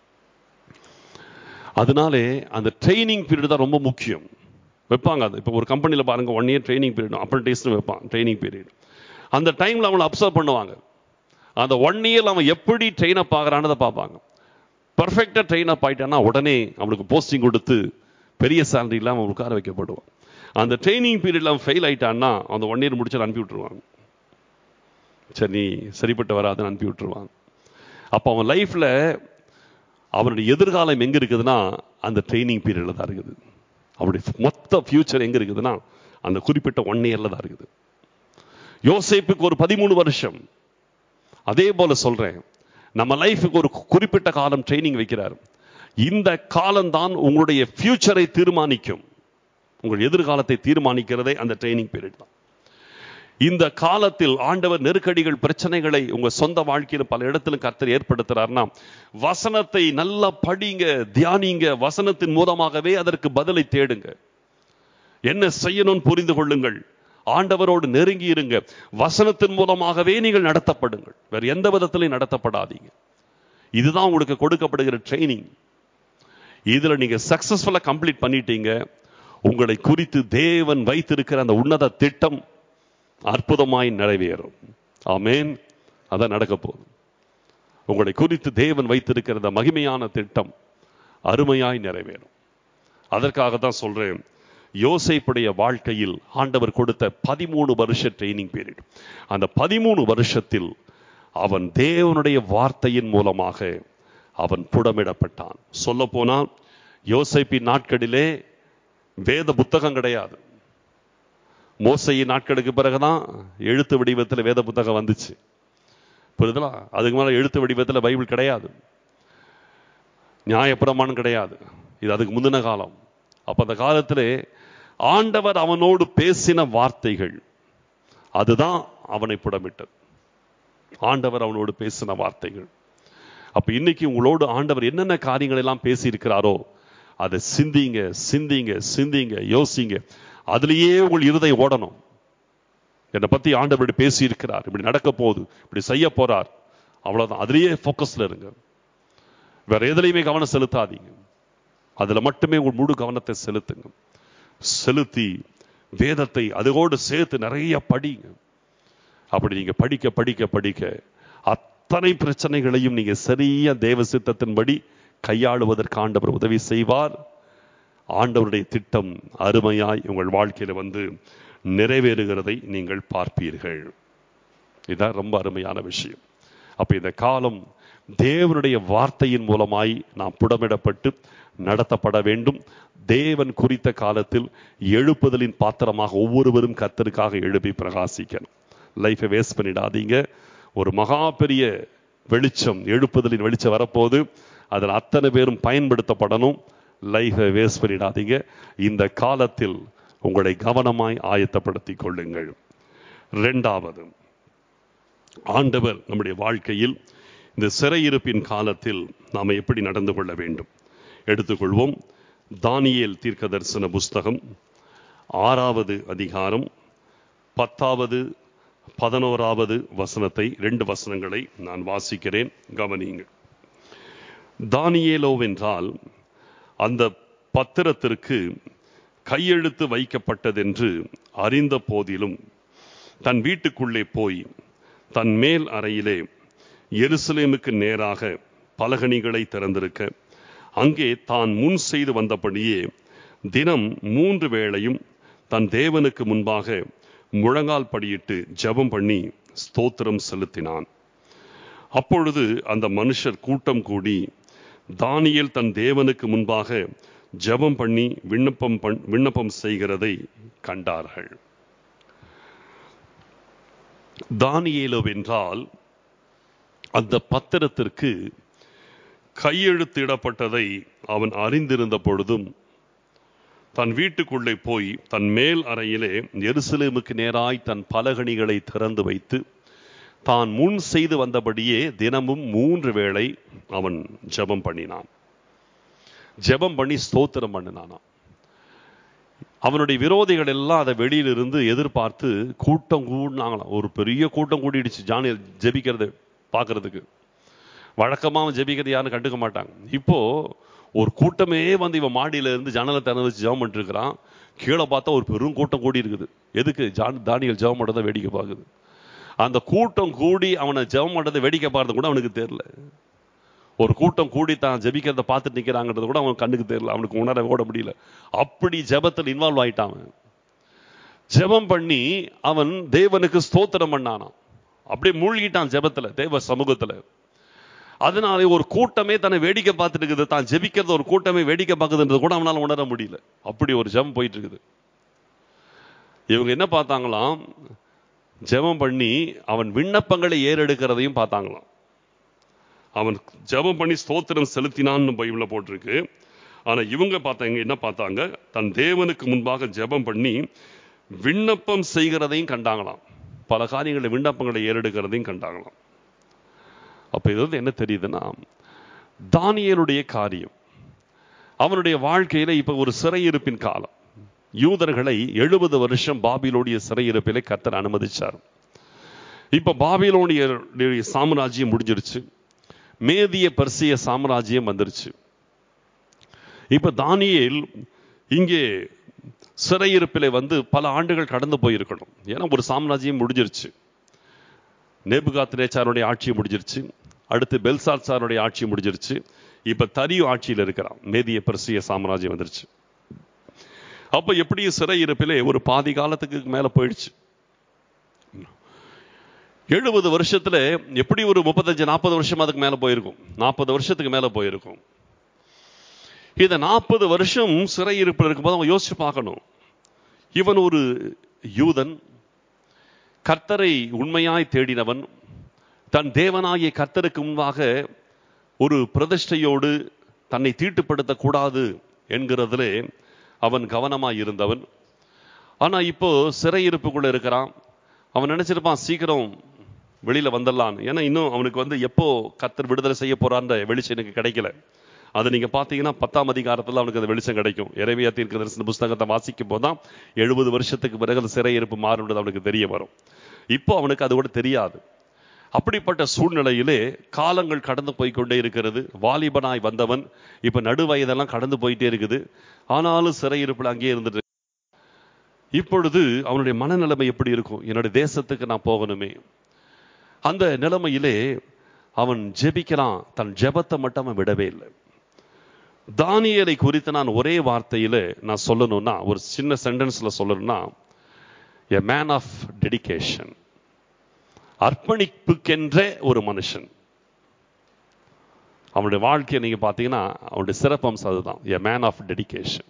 அதனாலே அந்த ட்ரைனிங் பீரியட் தான் ரொம்ப முக்கியம் வைப்பாங்க அது இப்போ ஒரு கம்பெனியில் பாருங்க ஒன் இயர் ட்ரைனிங் பீரியட் அப்ரண்டிஸ்னு வைப்பான் ட்ரைனிங் பீரியட் அந்த டைம்ல அவனை அப்சர்வ் பண்ணுவாங்க அந்த ஒன் இயர் அவன் எப்படி ட்ரெயின் அப் ஆகிறான்றதை பார்ப்பாங்க பர்ஃபெக்டாக ட்ரெயின் அப் ஆயிட்டான்னா உடனே அவனுக்கு போஸ்டிங் கொடுத்து பெரிய சேலரி இல்லாமல் அவன் உட்கார வைக்கப்படுவான் அந்த ட்ரைனிங் பீரியட்ல அவன் ஃபெயில் ஆயிட்டான்னா அந்த ஒன் இயர் முடிச்சு அனுப்பி விட்டுருவாங்க சரி நீ சரிப்பட்டு வராதுன்னு அனுப்பி விட்டுருவாங்க அப்போ அவன் லைஃப்ல அவனுடைய எதிர்காலம் எங்க இருக்குதுன்னா அந்த ட்ரைனிங் பீரியட்ல தான் இருக்குது அவருடைய மொத்த ஃபியூச்சர் எங்க இருக்குதுன்னா அந்த குறிப்பிட்ட ஒன் இயர்ல தான் இருக்குது யோசேப்புக்கு ஒரு பதிமூணு வருஷம் அதே போல சொல்றேன் நம்ம லைஃபுக்கு ஒரு குறிப்பிட்ட காலம் ட்ரைனிங் வைக்கிறார் இந்த காலம்தான் உங்களுடைய ஃபியூச்சரை தீர்மானிக்கும் உங்கள் எதிர்காலத்தை தீர்மானிக்கிறதே அந்த ட்ரைனிங் பீரியட் தான் இந்த காலத்தில் ஆண்டவர் நெருக்கடிகள் பிரச்சனைகளை உங்க சொந்த வாழ்க்கையில பல இடத்துல கர்த்தர் ஏற்படுத்துறாருன்னா வசனத்தை நல்லா படிங்க தியானிங்க வசனத்தின் மூலமாகவே அதற்கு பதிலை தேடுங்க என்ன செய்யணும்னு புரிந்து கொள்ளுங்கள் ஆண்டவரோடு நெருங்கி இருங்க வசனத்தின் மூலமாகவே நீங்கள் நடத்தப்படுங்கள் வேற எந்த விதத்திலையும் நடத்தப்படாதீங்க இதுதான் உங்களுக்கு கொடுக்கப்படுகிற ட்ரைனிங் இதுல நீங்க சக்சஸ்ஃபுல்லா கம்ப்ளீட் பண்ணிட்டீங்க உங்களை குறித்து தேவன் வைத்திருக்கிற அந்த உன்னத திட்டம் அற்புதமாய் நிறைவேறும் ஆமேன் அதான் நடக்க போகுது உங்களை குறித்து தேவன் வைத்திருக்கிற அந்த மகிமையான திட்டம் அருமையாய் நிறைவேறும் அதற்காக தான் சொல்றேன் யோசைப்புடைய வாழ்க்கையில் ஆண்டவர் கொடுத்த பதிமூணு வருஷ ட்ரைனிங் பீரியட் அந்த பதிமூணு வருஷத்தில் அவன் தேவனுடைய வார்த்தையின் மூலமாக அவன் புடமிடப்பட்டான் சொல்ல போனால் யோசைப்பின் நாட்களிலே வேத புத்தகம் கிடையாது மோசையின் நாட்களுக்கு பிறகுதான் எழுத்து வடிவத்தில் வேத புத்தகம் வந்துச்சு புரியுதுங்களா அதுக்கு மேல எழுத்து வடிவத்தில் பைபிள் கிடையாது நியாயப்பிரமாணம் கிடையாது இது அதுக்கு முந்தின காலம் அப்ப அந்த காலத்திலே ஆண்டவர் அவனோடு பேசின வார்த்தைகள் அதுதான் அவனை புடமிட்டது ஆண்டவர் அவனோடு பேசின வார்த்தைகள் அப்ப இன்னைக்கு உங்களோடு ஆண்டவர் என்னென்ன காரியங்கள் எல்லாம் பேசி இருக்கிறாரோ அதை சிந்திங்க சிந்திங்க சிந்திங்க யோசிங்க அதுலயே உங்கள் இருதை ஓடணும் என்னை பத்தி ஆண்டவர் இப்படி பேசி இருக்கிறார் இப்படி நடக்க போகுது இப்படி செய்ய போறார் அவ்வளவுதான் அதுலயே போக்கஸ்ல இருங்க வேற எதுலையுமே கவனம் செலுத்தாதீங்க அதுல மட்டுமே உங்கள் முழு கவனத்தை செலுத்துங்க செலுத்தி வேதத்தை அதோடு சேர்த்து நிறைய படிங்க அப்படி நீங்க படிக்க படிக்க படிக்க அத்தனை பிரச்சனைகளையும் நீங்க சரியா தேவ சித்தத்தின்படி கையாளுவதற்கு ஆண்டவர் உதவி செய்வார் ஆண்டவருடைய திட்டம் அருமையாய் உங்கள் வாழ்க்கையில வந்து நிறைவேறுகிறதை நீங்கள் பார்ப்பீர்கள் இதுதான் ரொம்ப அருமையான விஷயம் அப்ப இந்த காலம் தேவனுடைய வார்த்தையின் மூலமாய் நாம் புடமிடப்பட்டு நடத்தப்பட வேண்டும் தேவன் குறித்த காலத்தில் எழுப்புதலின் பாத்திரமாக ஒவ்வொருவரும் கத்தருக்காக எழுப்பி பிரகாசிக்கணும் லைஃபை வேஸ்ட் பண்ணிடாதீங்க ஒரு மகா பெரிய வெளிச்சம் எழுப்புதலின் வெளிச்சம் வரப்போது அதில் அத்தனை பேரும் பயன்படுத்தப்படணும் லைஃபை வேஸ்ட் பண்ணிடாதீங்க இந்த காலத்தில் உங்களை கவனமாய் ஆயத்தப்படுத்திக் கொள்ளுங்கள் இரண்டாவது ஆண்டவர் நம்முடைய வாழ்க்கையில் இந்த சிறையிருப்பின் காலத்தில் நாம் எப்படி நடந்து கொள்ள வேண்டும் எடுத்துக்கொள்வோம் தானியேல் தீர்க்க தரிசன புஸ்தகம் ஆறாவது அதிகாரம் பத்தாவது பதினோராவது வசனத்தை ரெண்டு வசனங்களை நான் வாசிக்கிறேன் கவனியுங்கள் தானியேலோவென்றால் அந்த பத்திரத்திற்கு கையெழுத்து வைக்கப்பட்டதென்று அறிந்த போதிலும் தன் வீட்டுக்குள்ளே போய் தன் மேல் அறையிலே எருசலேமுக்கு நேராக பலகணிகளை திறந்திருக்க அங்கே தான் முன் செய்து வந்தபடியே தினம் மூன்று வேளையும் தன் தேவனுக்கு முன்பாக முழங்கால் படியிட்டு ஜெபம் பண்ணி ஸ்தோத்திரம் செலுத்தினான் அப்பொழுது அந்த மனுஷர் கூட்டம் கூடி தானியேல் தன் தேவனுக்கு முன்பாக ஜெபம் பண்ணி விண்ணப்பம் பண்- விண்ணப்பம் செய்கிறதை கண்டார்கள் தானியேலுவென்றால் அந்த பத்திரத்திற்கு கையெழுத்திடப்பட்டதை அவன் அறிந்திருந்த பொழுதும் தன் வீட்டுக்குள்ளே போய் தன் மேல் அறையிலே எருசலேமுக்கு நேராய் தன் பலகணிகளை திறந்து வைத்து தான் முன் செய்து வந்தபடியே தினமும் மூன்று வேளை அவன் ஜெபம் பண்ணினான் ஜெபம் பண்ணி ஸ்தோத்திரம் பண்ணினானாம் அவனுடைய விரோதிகள் எல்லாம் அதை வெளியிலிருந்து எதிர்பார்த்து கூட்டம் கூடினாங்களாம் ஒரு பெரிய கூட்டம் கூடிடுச்சு ஜானியல் ஜெபிக்கிறது பார்க்கறதுக்கு வழக்கமா அவன் ஜெபிக்கிறது யாரும் கண்டுக்க மாட்டாங்க இப்போ ஒரு கூட்டமே வந்து இவன் மாடியில இருந்து ஜன்னலை திறந்து வச்சு ஜெபம் பண்ணிட்டு இருக்கிறான் கீழே பார்த்தா ஒரு பெரும் கூட்டம் கூடி இருக்குது எதுக்கு ஜான் தானியல் ஜெபம் பண்ணுறதை வேடிக்கை பார்க்குது அந்த கூட்டம் கூடி அவனை ஜெபம் பண்ணுறதை வேடிக்கை பார்த்து கூட அவனுக்கு தெரியல ஒரு கூட்டம் கூடி தான் ஜெபிக்கிறத பார்த்துட்டு நிக்கிறாங்கிறது கூட அவன் கண்ணுக்கு தெரியல அவனுக்கு உணர ஓட முடியல அப்படி ஜெபத்தில் இன்வால்வ் ஆயிட்டான் அவன் ஜெபம் பண்ணி அவன் தேவனுக்கு ஸ்தோத்திரம் பண்ணானாம் அப்படியே மூழ்கிட்டான் ஜெபத்துல தேவ சமூகத்துல அதனால ஒரு கூட்டமே தன்னை வேடிக்கை பார்த்துட்டு இருக்குது தான் ஜெபிக்கிறது ஒரு கூட்டமே வேடிக்கை பார்க்குதுன்றது கூட அவனால உணர முடியல அப்படி ஒரு ஜெபம் போயிட்டு இருக்குது இவங்க என்ன பார்த்தாங்களாம் ஜெபம் பண்ணி அவன் விண்ணப்பங்களை ஏறெடுக்கிறதையும் பார்த்தாங்களாம் அவன் ஜெபம் பண்ணி ஸ்தோத்திரம் செலுத்தினான்னு பைபிள்ல போட்டிருக்கு ஆனா இவங்க பார்த்தாங்க என்ன பார்த்தாங்க தன் தேவனுக்கு முன்பாக ஜெபம் பண்ணி விண்ணப்பம் செய்கிறதையும் கண்டாங்களாம் பல காரியங்களை விண்ணப்பங்களை ஏறெடுக்கிறதையும் கண்டாங்களாம் அப்ப இது வந்து என்ன தெரியுதுன்னா தானியேலுடைய காரியம் அவனுடைய வாழ்க்கையில இப்ப ஒரு சிறையிருப்பின் காலம் யூதர்களை எழுபது வருஷம் பாபிலோடைய சிறையிருப்பிலே கர்த்தர் அனுமதிச்சார் இப்ப பாபிலோனிய சாம்ராஜ்யம் முடிஞ்சிருச்சு மேதிய பர்சிய சாம்ராஜ்யம் வந்துருச்சு இப்ப தானியேல் இங்கே சிறையிருப்பிலே வந்து பல ஆண்டுகள் கடந்து போயிருக்கணும் ஏன்னா ஒரு சாம்ராஜ்யம் முடிஞ்சிருச்சு நேபுகாத் நேச்சாருடைய ஆட்சி முடிஞ்சிருச்சு அடுத்து பெல்சாத் சாருடைய ஆட்சி முடிஞ்சிருச்சு இப்ப தரியு ஆட்சியில் இருக்கிறான் மேதிய பெர்சிய சாம்ராஜ்யம் வந்துருச்சு அப்ப எப்படி சிறை இருப்பிலே ஒரு பாதி காலத்துக்கு மேல போயிடுச்சு எழுபது வருஷத்துல எப்படி ஒரு முப்பத்தஞ்சு நாற்பது வருஷம் அதுக்கு மேல போயிருக்கும் நாற்பது வருஷத்துக்கு மேல போயிருக்கும் இத நாற்பது வருஷம் சிறை இருப்பில் இருக்கும்போது அவங்க யோசிச்சு பார்க்கணும் இவன் ஒரு யூதன் கர்த்தரை உண்மையாய் தேடினவன் தன் தேவனாகிய கர்த்தருக்கு முன்பாக ஒரு பிரதிஷ்டையோடு தன்னை தீட்டுப்படுத்தக் கூடாது என்கிறதிலே அவன் கவனமாய் இருந்தவன் ஆனா இப்போ சிறையிருப்புக்குள்ள இருக்கிறான் அவன் நினைச்சிருப்பான் சீக்கிரம் வெளியில வந்துடலாம் ஏன்னா இன்னும் அவனுக்கு வந்து எப்போ கர்த்தர் விடுதலை செய்ய போறான்ற வெளிச்சம் எனக்கு கிடைக்கல அது நீங்க பாத்தீங்கன்னா பத்தாம் அதிகாரத்துல அவனுக்கு அந்த வெளிச்சம் கிடைக்கும் இறைவியா தீர்க்க தரிசன புஸ்தகத்தை வாசிக்கும் போதுதான் எழுபது வருஷத்துக்கு பிறகு அந்த சிறையிருப்பு மாறுன்றது அவனுக்கு தெரிய வரும் இப்போ அவனுக்கு அது கூட தெரியாது அப்படிப்பட்ட சூழ்நிலையிலே காலங்கள் கடந்து போய்க்கொண்டே இருக்கிறது வாலிபனாய் வந்தவன் இப்ப நடுவயதெல்லாம் கடந்து போயிட்டே இருக்குது ஆனாலும் சிறையிருப்பில் அங்கேயே இருந்துட்டு இப்பொழுது அவனுடைய மனநிலைமை எப்படி இருக்கும் என்னுடைய தேசத்துக்கு நான் போகணுமே அந்த நிலைமையிலே அவன் ஜெபிக்கிறான் தன் ஜெபத்தை மட்டும் அவன் விடவே இல்லை தானியலை குறித்து நான் ஒரே வார்த்தையில நான் சொல்லணும்னா ஒரு சின்ன சென்டென்ஸ்ல சொல்லணும்னா எ மேன் ஆஃப் டெடிகேஷன் அர்ப்பணிப்புக்கென்றே ஒரு மனுஷன் அவனுடைய வாழ்க்கையை நீங்க பாத்தீங்கன்னா அவனுடைய சிறப்பம்சம் அதுதான் எ மேன் ஆஃப் டெடிகேஷன்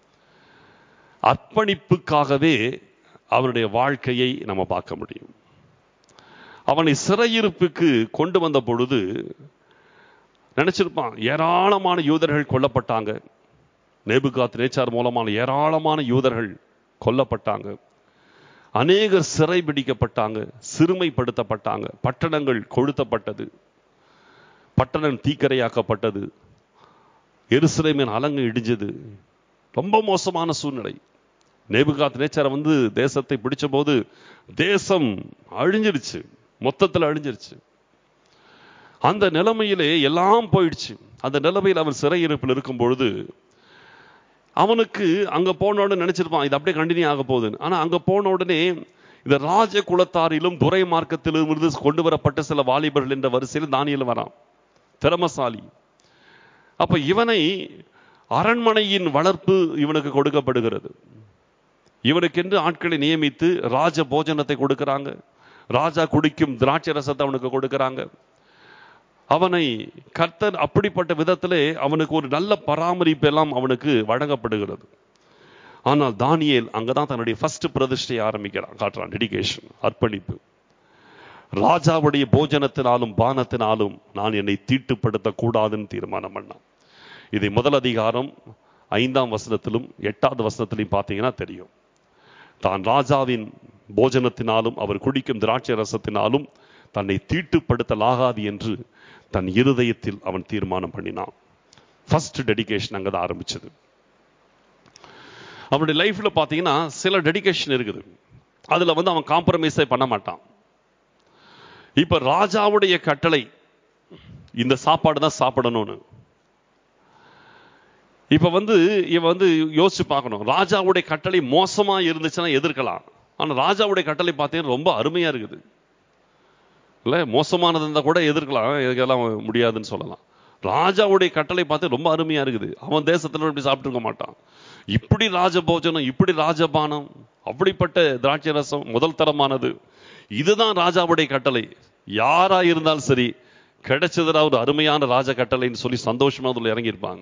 அர்ப்பணிப்புக்காகவே அவனுடைய வாழ்க்கையை நம்ம பார்க்க முடியும் அவனை சிறையிருப்புக்கு கொண்டு வந்த பொழுது நினைச்சிருப்பான் ஏராளமான யூதர்கள் கொல்லப்பட்டாங்க நேபுகாத் நேச்சார் மூலமான ஏராளமான யூதர்கள் கொல்லப்பட்டாங்க அநேகர் சிறை பிடிக்கப்பட்டாங்க சிறுமைப்படுத்தப்பட்டாங்க பட்டணங்கள் கொளுத்தப்பட்டது பட்டணம் தீக்கரையாக்கப்பட்டது எருசலேமின் அலங்கு இடிஞ்சது ரொம்ப மோசமான சூழ்நிலை நேபுகாத் நேச்சாரை வந்து தேசத்தை பிடிச்ச போது தேசம் அழிஞ்சிருச்சு மொத்தத்தில் அழிஞ்சிருச்சு அந்த நிலைமையிலே எல்லாம் போயிடுச்சு அந்த நிலைமையில் அவன் சிறையிருப்பில் இருக்கும் பொழுது அவனுக்கு அங்க போன உடனே நினைச்சிருப்பான் இது அப்படியே கண்டினியூ ஆக போகுதுன்னு ஆனா அங்க போன உடனே இந்த ராஜ குலத்தாரிலும் துறை மார்க்கத்திலும் இருந்து கொண்டு வரப்பட்ட சில வாலிபர்கள் என்ற வரிசையில் தானியல் வரான் திறமசாலி அப்ப இவனை அரண்மனையின் வளர்ப்பு இவனுக்கு கொடுக்கப்படுகிறது இவனுக்கென்று ஆட்களை நியமித்து ராஜ போஜனத்தை கொடுக்கிறாங்க ராஜா குடிக்கும் திராட்சை ரசத்தை அவனுக்கு கொடுக்கிறாங்க அவனை கர்த்தர் அப்படிப்பட்ட விதத்திலே அவனுக்கு ஒரு நல்ல பராமரிப்பு எல்லாம் அவனுக்கு வழங்கப்படுகிறது ஆனால் தானியேல் அங்கதான் தன்னுடைய ஃபர்ஸ்ட் பிரதிஷ்டையை ஆரம்பிக்கிறான் காட்டுறான் டெடிகேஷன் அர்ப்பணிப்பு ராஜாவுடைய போஜனத்தினாலும் பானத்தினாலும் நான் என்னை தீட்டுப்படுத்த கூடாதுன்னு தீர்மானம் பண்ணான் இதை முதல் அதிகாரம் ஐந்தாம் வசனத்திலும் எட்டாவது வசனத்திலையும் பார்த்தீங்கன்னா தெரியும் தான் ராஜாவின் போஜனத்தினாலும் அவர் குடிக்கும் திராட்சை ரசத்தினாலும் தன்னை தீட்டுப்படுத்தலாகாது என்று தன் இருதயத்தில் அவன் தீர்மானம் பண்ணினான் ஃபர்ஸ்ட் டெடிகேஷன் அங்கதான் ஆரம்பிச்சது அவனுடைய லைஃப்ல பாத்தீங்கன்னா சில டெடிகேஷன் இருக்குது அதுல வந்து அவன் காம்ப்ரமைஸே பண்ண மாட்டான் இப்ப ராஜாவுடைய கட்டளை இந்த சாப்பாடு தான் சாப்பிடணும்னு இப்ப வந்து இவன் வந்து யோசிச்சு பார்க்கணும் ராஜாவுடைய கட்டளை மோசமா இருந்துச்சுன்னா எதிர்க்கலாம் ஆனா ராஜாவுடைய கட்டளை பார்த்தீங்கன்னா ரொம்ப அருமையா இருக்குது இல்ல மோசமானது இருந்தா கூட எதிர்க்கலாம் இதுக்கெல்லாம் முடியாதுன்னு சொல்லலாம் ராஜாவுடைய கட்டளை பார்த்து ரொம்ப அருமையா இருக்குது அவன் தேசத்துல இப்படி சாப்பிட்டு இருக்க மாட்டான் இப்படி ராஜபோஜனம் இப்படி ராஜபானம் அப்படிப்பட்ட திராட்சை ரசம் முதல் தரமானது இதுதான் ராஜாவுடைய கட்டளை யாரா இருந்தாலும் சரி கிடைச்சதுல ஒரு அருமையான ராஜ கட்டளைன்னு சொல்லி சந்தோஷமா அதுல இறங்கியிருப்பாங்க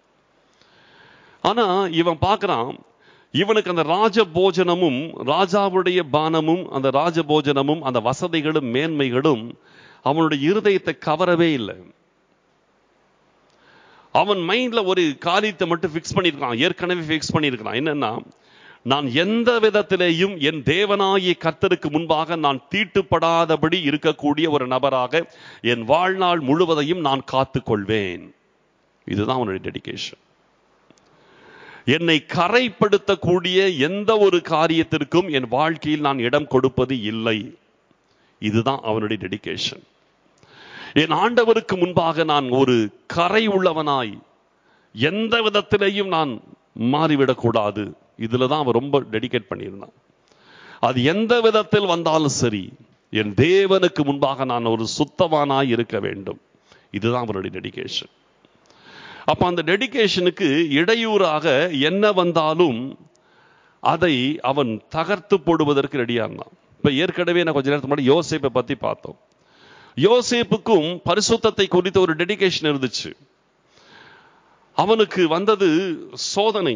ஆனா இவன் பார்க்கறான் இவனுக்கு அந்த ராஜ போஜனமும் ராஜாவுடைய பானமும் அந்த ராஜ போஜனமும் அந்த வசதிகளும் மேன்மைகளும் அவனுடைய இருதயத்தை கவரவே இல்லை அவன் மைண்ட்ல ஒரு காரியத்தை மட்டும் ஃபிக்ஸ் பண்ணியிருக்கான் ஏற்கனவே ஃபிக்ஸ் பண்ணியிருக்கான் என்னன்னா நான் எந்த விதத்திலேயும் என் தேவனாகிய கர்த்தருக்கு முன்பாக நான் தீட்டுப்படாதபடி இருக்கக்கூடிய ஒரு நபராக என் வாழ்நாள் முழுவதையும் நான் காத்துக்கொள்வேன் இதுதான் அவனுடைய டெடிகேஷன் என்னை கரைப்படுத்தக்கூடிய எந்த ஒரு காரியத்திற்கும் என் வாழ்க்கையில் நான் இடம் கொடுப்பது இல்லை இதுதான் அவனுடைய டெடிகேஷன் என் ஆண்டவருக்கு முன்பாக நான் ஒரு கரை உள்ளவனாய் எந்த விதத்திலேயும் நான் மாறிவிடக்கூடாது இதுல தான் அவன் ரொம்ப டெடிகேட் பண்ணியிருந்தான் அது எந்த விதத்தில் வந்தாலும் சரி என் தேவனுக்கு முன்பாக நான் ஒரு சுத்தவானாய் இருக்க வேண்டும் இதுதான் அவருடைய டெடிகேஷன் அப்ப அந்த டெடிகேஷனுக்கு இடையூறாக என்ன வந்தாலும் அதை அவன் தகர்த்து போடுவதற்கு ரெடியா இருந்தான் இப்ப ஏற்கனவே நான் கொஞ்ச நேரத்துக்கு முன்னாடி யோசேப்பை பத்தி பார்த்தோம் யோசேப்புக்கும் பரிசுத்தத்தை குறித்த ஒரு டெடிகேஷன் இருந்துச்சு அவனுக்கு வந்தது சோதனை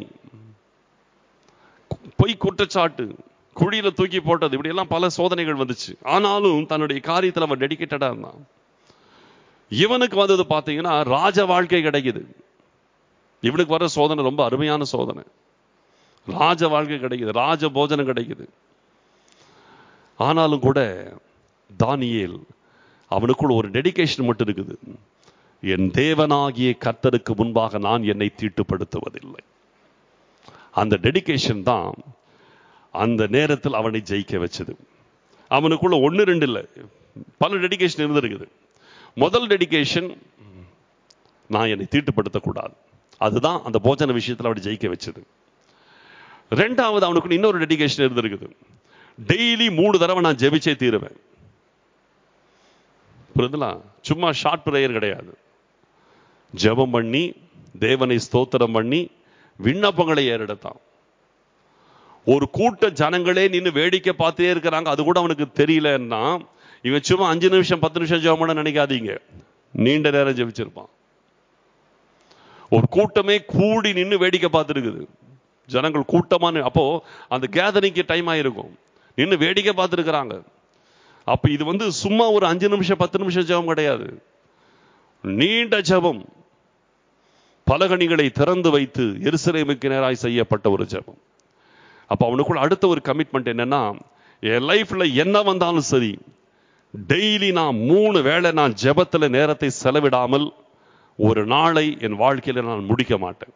பொய் குற்றச்சாட்டு குழியில தூக்கி போட்டது இப்படி எல்லாம் பல சோதனைகள் வந்துச்சு ஆனாலும் தன்னுடைய காரியத்தில் அவன் டெடிகேட்டடா இருந்தான் இவனுக்கு வந்தது பாத்தீங்கன்னா ராஜ வாழ்க்கை கிடைக்குது இவனுக்கு வர சோதனை ரொம்ப அருமையான சோதனை ராஜ வாழ்க்கை கிடைக்குது ராஜ போஜனம் கிடைக்குது ஆனாலும் கூட தானியேல் அவனுக்குள்ள ஒரு டெடிகேஷன் மட்டும் இருக்குது என் தேவனாகிய கர்த்தருக்கு முன்பாக நான் என்னை தீட்டுப்படுத்துவதில்லை அந்த டெடிகேஷன் தான் அந்த நேரத்தில் அவனை ஜெயிக்க வச்சது அவனுக்குள்ள ஒன்று ரெண்டு இல்லை பல டெடிகேஷன் இருந்திருக்குது முதல் டெடிகேஷன் நான் என்னை தீட்டுப்படுத்தக்கூடாது அதுதான் அந்த போஜன விஷயத்தில் அவனை ஜெயிக்க வச்சது ரெண்டாவது அவனுக்கு இன்னொரு டெடிகேஷன் இருந்திருக்குது டெய்லி மூணு தடவை நான் ஜெபிச்சே தீருவேன் புரியுதுங்களா சும்மா ஷார்ட் பிரேயர் கிடையாது ஜெபம் பண்ணி தேவனை ஸ்தோத்திரம் பண்ணி விண்ணப்பங்களை ஏறெடுத்தான் ஒரு கூட்ட ஜனங்களே நின்று வேடிக்கை பார்த்தே இருக்கிறாங்க அது கூட அவனுக்கு தெரியலன்னா இவன் சும்மா அஞ்சு நிமிஷம் பத்து நிமிஷம் ஜெபம் பண்ண நினைக்காதீங்க நீண்ட நேரம் ஜெபிச்சிருப்பான் ஒரு கூட்டமே கூடி நின்று வேடிக்கை பார்த்துருக்குது ஜனங்கள் கூட்டமான அப்போ அந்த கேதரிங்க்கு டைம் ஆயிருக்கும் நின்று வேடிக்கை பார்த்துருக்குறாங்க அப்ப இது வந்து சும்மா ஒரு அஞ்சு நிமிஷம் பத்து நிமிஷம் ஜெபம் கிடையாது நீண்ட ஜெபம் பலகணிகளை திறந்து வைத்து எருசலேமுக்கு நேராய் செய்யப்பட்ட ஒரு ஜெபம் அப்ப அவனுக்குள்ள அடுத்த ஒரு கமிட்மெண்ட் என்னன்னா என் லைஃப்ல என்ன வந்தாலும் சரி டெய்லி நான் மூணு வேளை நான் ஜெபத்துல நேரத்தை செலவிடாமல் ஒரு நாளை என் வாழ்க்கையில நான் முடிக்க மாட்டேன்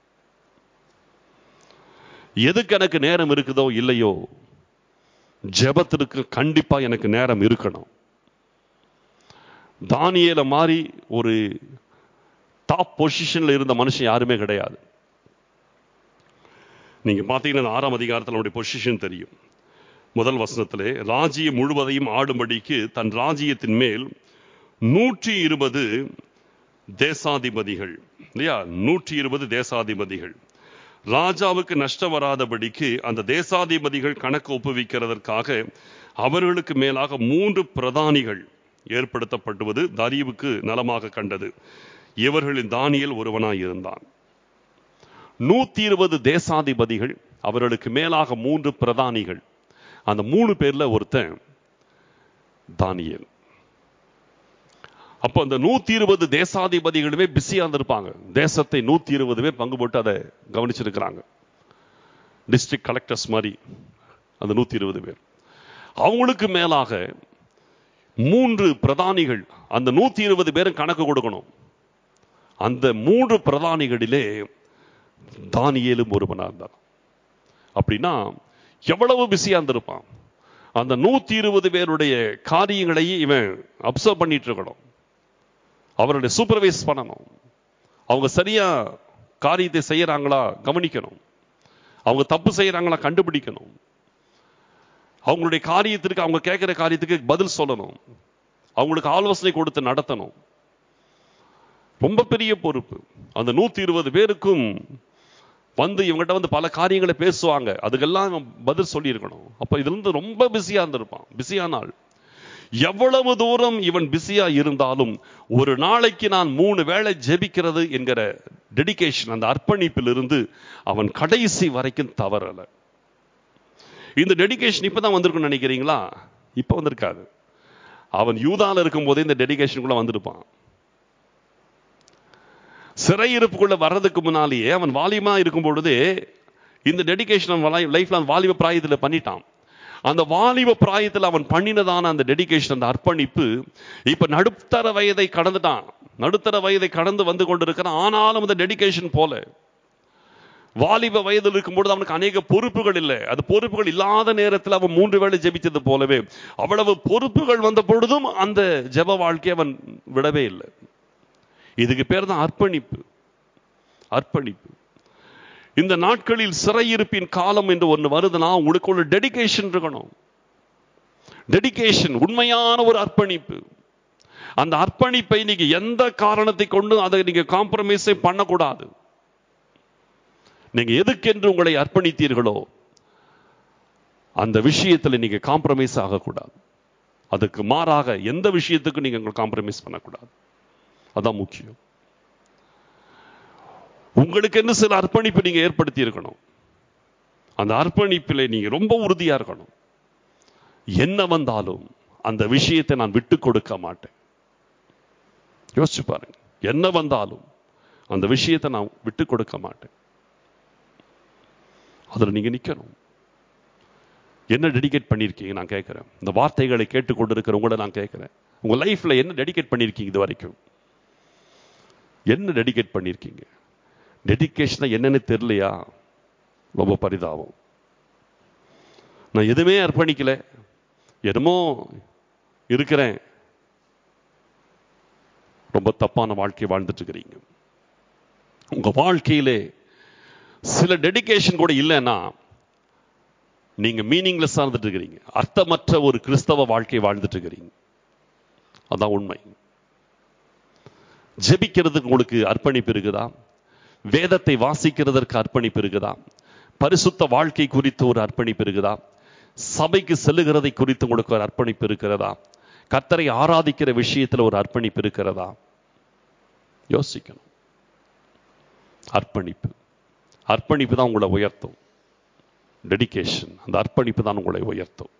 எதுக்கு எனக்கு நேரம் இருக்குதோ இல்லையோ ஜெபத்திற்கு கண்டிப்பா எனக்கு நேரம் இருக்கணும் தானியேல மாதிரி ஒரு டாப் பொசிஷன்ல இருந்த மனுஷன் யாருமே கிடையாது நீங்க பாத்தீங்கன்னா ஆறாம் அதிகாரத்தில் அவனுடைய பொசிஷன் தெரியும் முதல் வசனத்திலே ராஜ்யம் முழுவதையும் ஆடும்படிக்கு தன் ராஜ்யத்தின் மேல் நூற்றி இருபது தேசாதிபதிகள் இல்லையா நூற்றி இருபது தேசாதிபதிகள் ராஜாவுக்கு நஷ்டம் வராதபடிக்கு அந்த தேசாதிபதிகள் கணக்கு ஒப்புவிக்கிறதற்காக அவர்களுக்கு மேலாக மூன்று பிரதானிகள் ஏற்படுத்தப்படுவது தரிவுக்கு நலமாக கண்டது இவர்களின் தானியல் ஒருவனாய் இருந்தான் நூத்தி இருபது தேசாதிபதிகள் அவர்களுக்கு மேலாக மூன்று பிரதானிகள் அந்த மூணு பேர்ல ஒருத்தன் தானியல் அப்போ அந்த நூத்தி இருபது தேசாதிபதிகளுமே பிஸியா இருந்திருப்பாங்க தேசத்தை நூத்தி இருபது பேர் பங்கு போட்டு அதை கவனிச்சிருக்கிறாங்க டிஸ்ட்ரிக்ட் கலெக்டர்ஸ் மாதிரி அந்த நூத்தி இருபது பேர் அவங்களுக்கு மேலாக மூன்று பிரதானிகள் அந்த நூத்தி இருபது பேரும் கணக்கு கொடுக்கணும் அந்த மூன்று பிரதானிகளிலே தானியேலும் ஒருவனா இருந்தார் அப்படின்னா எவ்வளவு பிஸியா இருந்திருப்பான் அந்த நூத்தி இருபது பேருடைய காரியங்களையும் இவன் அப்சர்வ் பண்ணிட்டு இருக்கணும் அவருடைய சூப்பர்வைஸ் பண்ணணும் அவங்க சரியா காரியத்தை செய்யறாங்களா கவனிக்கணும் அவங்க தப்பு செய்யறாங்களா கண்டுபிடிக்கணும் அவங்களுடைய காரியத்திற்கு அவங்க கேட்கிற காரியத்துக்கு பதில் சொல்லணும் அவங்களுக்கு ஆலோசனை கொடுத்து நடத்தணும் ரொம்ப பெரிய பொறுப்பு அந்த நூத்தி இருபது பேருக்கும் வந்து இவங்ககிட்ட வந்து பல காரியங்களை பேசுவாங்க அதுக்கெல்லாம் இவன் பதில் சொல்லியிருக்கணும் அப்ப இதுல இருந்து ரொம்ப பிஸியா இருந்திருப்பான் பிஸியான ஆள் எவ்வளவு தூரம் இவன் பிஸியா இருந்தாலும் ஒரு நாளைக்கு நான் மூணு வேளை ஜெபிக்கிறது என்கிற டெடிகேஷன் அந்த அர்ப்பணிப்பில் இருந்து அவன் கடைசி வரைக்கும் தவறல இந்த டெடிகேஷன் இப்பதான் வந்திருக்குன்னு நினைக்கிறீங்களா இப்ப வந்திருக்காது அவன் யூதால இருக்கும் போதே இந்த டெடிகேஷனுக்குள்ள வந்திருப்பான் சிறையிருப்புக்குள்ள வர்றதுக்கு முன்னாலேயே அவன் வாலிபமா இருக்கும் பொழுதே இந்த டெடிகேஷன் லைஃப்ல வாலிப பிராயத்தில் பண்ணிட்டான் அந்த வாலிப பிராயத்தில் அவன் பண்ணினதான அந்த டெடிகேஷன் அந்த அர்ப்பணிப்பு இப்ப நடுத்தர வயதை கடந்துட்டான் நடுத்தர வயதை கடந்து வந்து கொண்டிருக்கிறான் ஆனாலும் அந்த டெடிகேஷன் போல வாலிப வயதில் இருக்கும்பொழுது அவனுக்கு அநேக பொறுப்புகள் இல்லை அது பொறுப்புகள் இல்லாத நேரத்தில் அவன் மூன்று வேளை ஜெபிச்சது போலவே அவ்வளவு பொறுப்புகள் வந்த பொழுதும் அந்த ஜெப வாழ்க்கையை அவன் விடவே இல்லை இதுக்கு பேர் தான் அர்ப்பணிப்பு அர்ப்பணிப்பு இந்த நாட்களில் சிறையிருப்பின் காலம் என்று ஒன்று வருதுன்னா உங்களுக்குள்ள டெடிகேஷன் இருக்கணும் டெடிகேஷன் உண்மையான ஒரு அர்ப்பணிப்பு அந்த அர்ப்பணிப்பை நீங்க எந்த காரணத்தை கொண்டு அதை நீங்க காம்ப்ரமைஸே பண்ணக்கூடாது நீங்க எதுக்கென்று உங்களை அர்ப்பணித்தீர்களோ அந்த விஷயத்துல நீங்க காம்ப்ரமைஸ் ஆகக்கூடாது அதுக்கு மாறாக எந்த விஷயத்துக்கும் நீங்க காம்ப்ரமைஸ் பண்ணக்கூடாது அதான் முக்கியம் உங்களுக்கு என்ன சில அர்ப்பணிப்பு நீங்க ஏற்படுத்தி இருக்கணும் அந்த அர்ப்பணிப்பில் நீங்க ரொம்ப உறுதியா இருக்கணும் என்ன வந்தாலும் அந்த விஷயத்தை நான் விட்டு கொடுக்க மாட்டேன் யோசிச்சு பாருங்க என்ன வந்தாலும் அந்த விஷயத்தை நான் விட்டு கொடுக்க மாட்டேன் அதுல நீங்க நிக்கணும் என்ன டெடிகேட் பண்ணியிருக்கீங்க நான் கேட்கிறேன் இந்த வார்த்தைகளை கேட்டுக்கொண்டிருக்கிற உங்களை நான் கேட்கிறேன் உங்க லைஃப்ல என்ன டெடிகேட் பண்ணியிருக்கீங்க இது வரைக்கும் என்ன டெடிகேட் பண்ணியிருக்கீங்க டெடிகேஷனா என்னன்னு தெரியலையா ரொம்ப பரிதாபம் நான் எதுவுமே அர்ப்பணிக்கல என்னமோ இருக்கிறேன் ரொம்ப தப்பான வாழ்க்கை வாழ்ந்துட்டு இருக்கிறீங்க உங்க வாழ்க்கையிலே சில டெடிகேஷன் கூட இல்லைன்னா நீங்க மீனிங்லெஸ் இருந்துட்டு இருக்கிறீங்க அர்த்தமற்ற ஒரு கிறிஸ்தவ வாழ்க்கை வாழ்ந்துட்டு இருக்கிறீங்க அதான் உண்மை ஜெபிக்கிறதுக்கு உங்களுக்கு அர்ப்பணிப்பு இருக்குதா வேதத்தை வாசிக்கிறதற்கு அர்ப்பணிப்பு இருக்குதா பரிசுத்த வாழ்க்கை குறித்து ஒரு அர்ப்பணிப்பு இருக்குதா சபைக்கு செல்லுகிறதை குறித்து உங்களுக்கு ஒரு அர்ப்பணிப்பு இருக்கிறதா கத்தரை ஆராதிக்கிற விஷயத்துல ஒரு அர்ப்பணிப்பு இருக்கிறதா யோசிக்கணும் அர்ப்பணிப்பு அர்ப்பணிப்பு தான் உங்களை உயர்த்தும் டெடிகேஷன் அந்த அர்ப்பணிப்பு தான் உங்களை உயர்த்தும்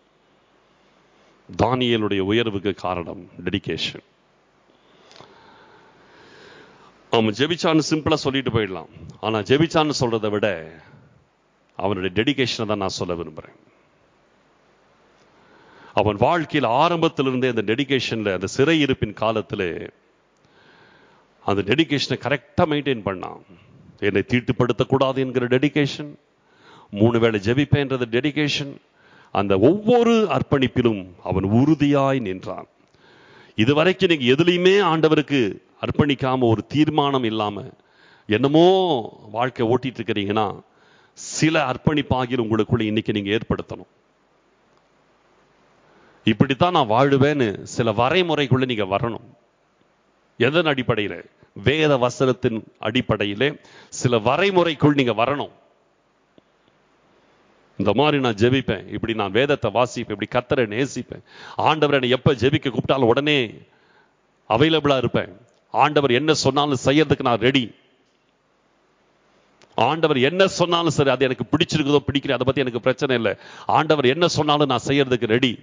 தானியலுடைய உயர்வுக்கு காரணம் டெடிகேஷன் அவன் ஜெபிச்சான்னு சிம்பிளா சொல்லிட்டு போயிடலாம் ஆனா ஜெபிச்சான்னு சொல்றதை விட அவனுடைய டெடிகேஷனை தான் நான் சொல்ல விரும்புறேன் அவன் வாழ்க்கையில் ஆரம்பத்திலிருந்தே அந்த டெடிகேஷன்ல அந்த சிறை இருப்பின் காலத்தில் அந்த டெடிகேஷனை கரெக்டா மெயின்டைன் பண்ணான் என்னை தீட்டுப்படுத்தக்கூடாது என்கிற டெடிகேஷன் மூணு வேளை ஜெபிப்பேன்றது டெடிகேஷன் அந்த ஒவ்வொரு அர்ப்பணிப்பிலும் அவன் உறுதியாய் நின்றான் இதுவரைக்கும் நீங்க எதுலையுமே ஆண்டவருக்கு அர்ப்பணிக்காம ஒரு தீர்மானம் இல்லாம என்னமோ வாழ்க்கை ஓட்டிட்டு இருக்கிறீங்கன்னா சில அர்ப்பணிப்பாகில் உங்களுக்குள்ள இன்னைக்கு நீங்க ஏற்படுத்தணும் இப்படித்தான் நான் வாழுவேன்னு சில வரைமுறைக்குள்ள நீங்க வரணும் எதன் அடிப்படையில வேத வசனத்தின் அடிப்படையிலே சில வரைமுறைக்குள் நீங்க வரணும் இந்த மாதிரி நான் ஜெபிப்பேன் இப்படி நான் வேதத்தை வாசிப்பேன் இப்படி கத்தரை நேசிப்பேன் ஆண்டவர் என்னை எப்ப ஜெபிக்க கூப்பிட்டாலும் உடனே அவைலபிளா இருப்பேன் ஆண்டவர் என்ன சொன்னாலும் செய்யறதுக்கு நான் ரெடி ஆண்டவர் என்ன சொன்னாலும் சரி அது எனக்கு பிடிச்சிருக்குதோ பிடிக்கல அதை பத்தி எனக்கு பிரச்சனை இல்லை ஆண்டவர் என்ன சொன்னாலும் நான் செய்யறதுக்கு ரெடி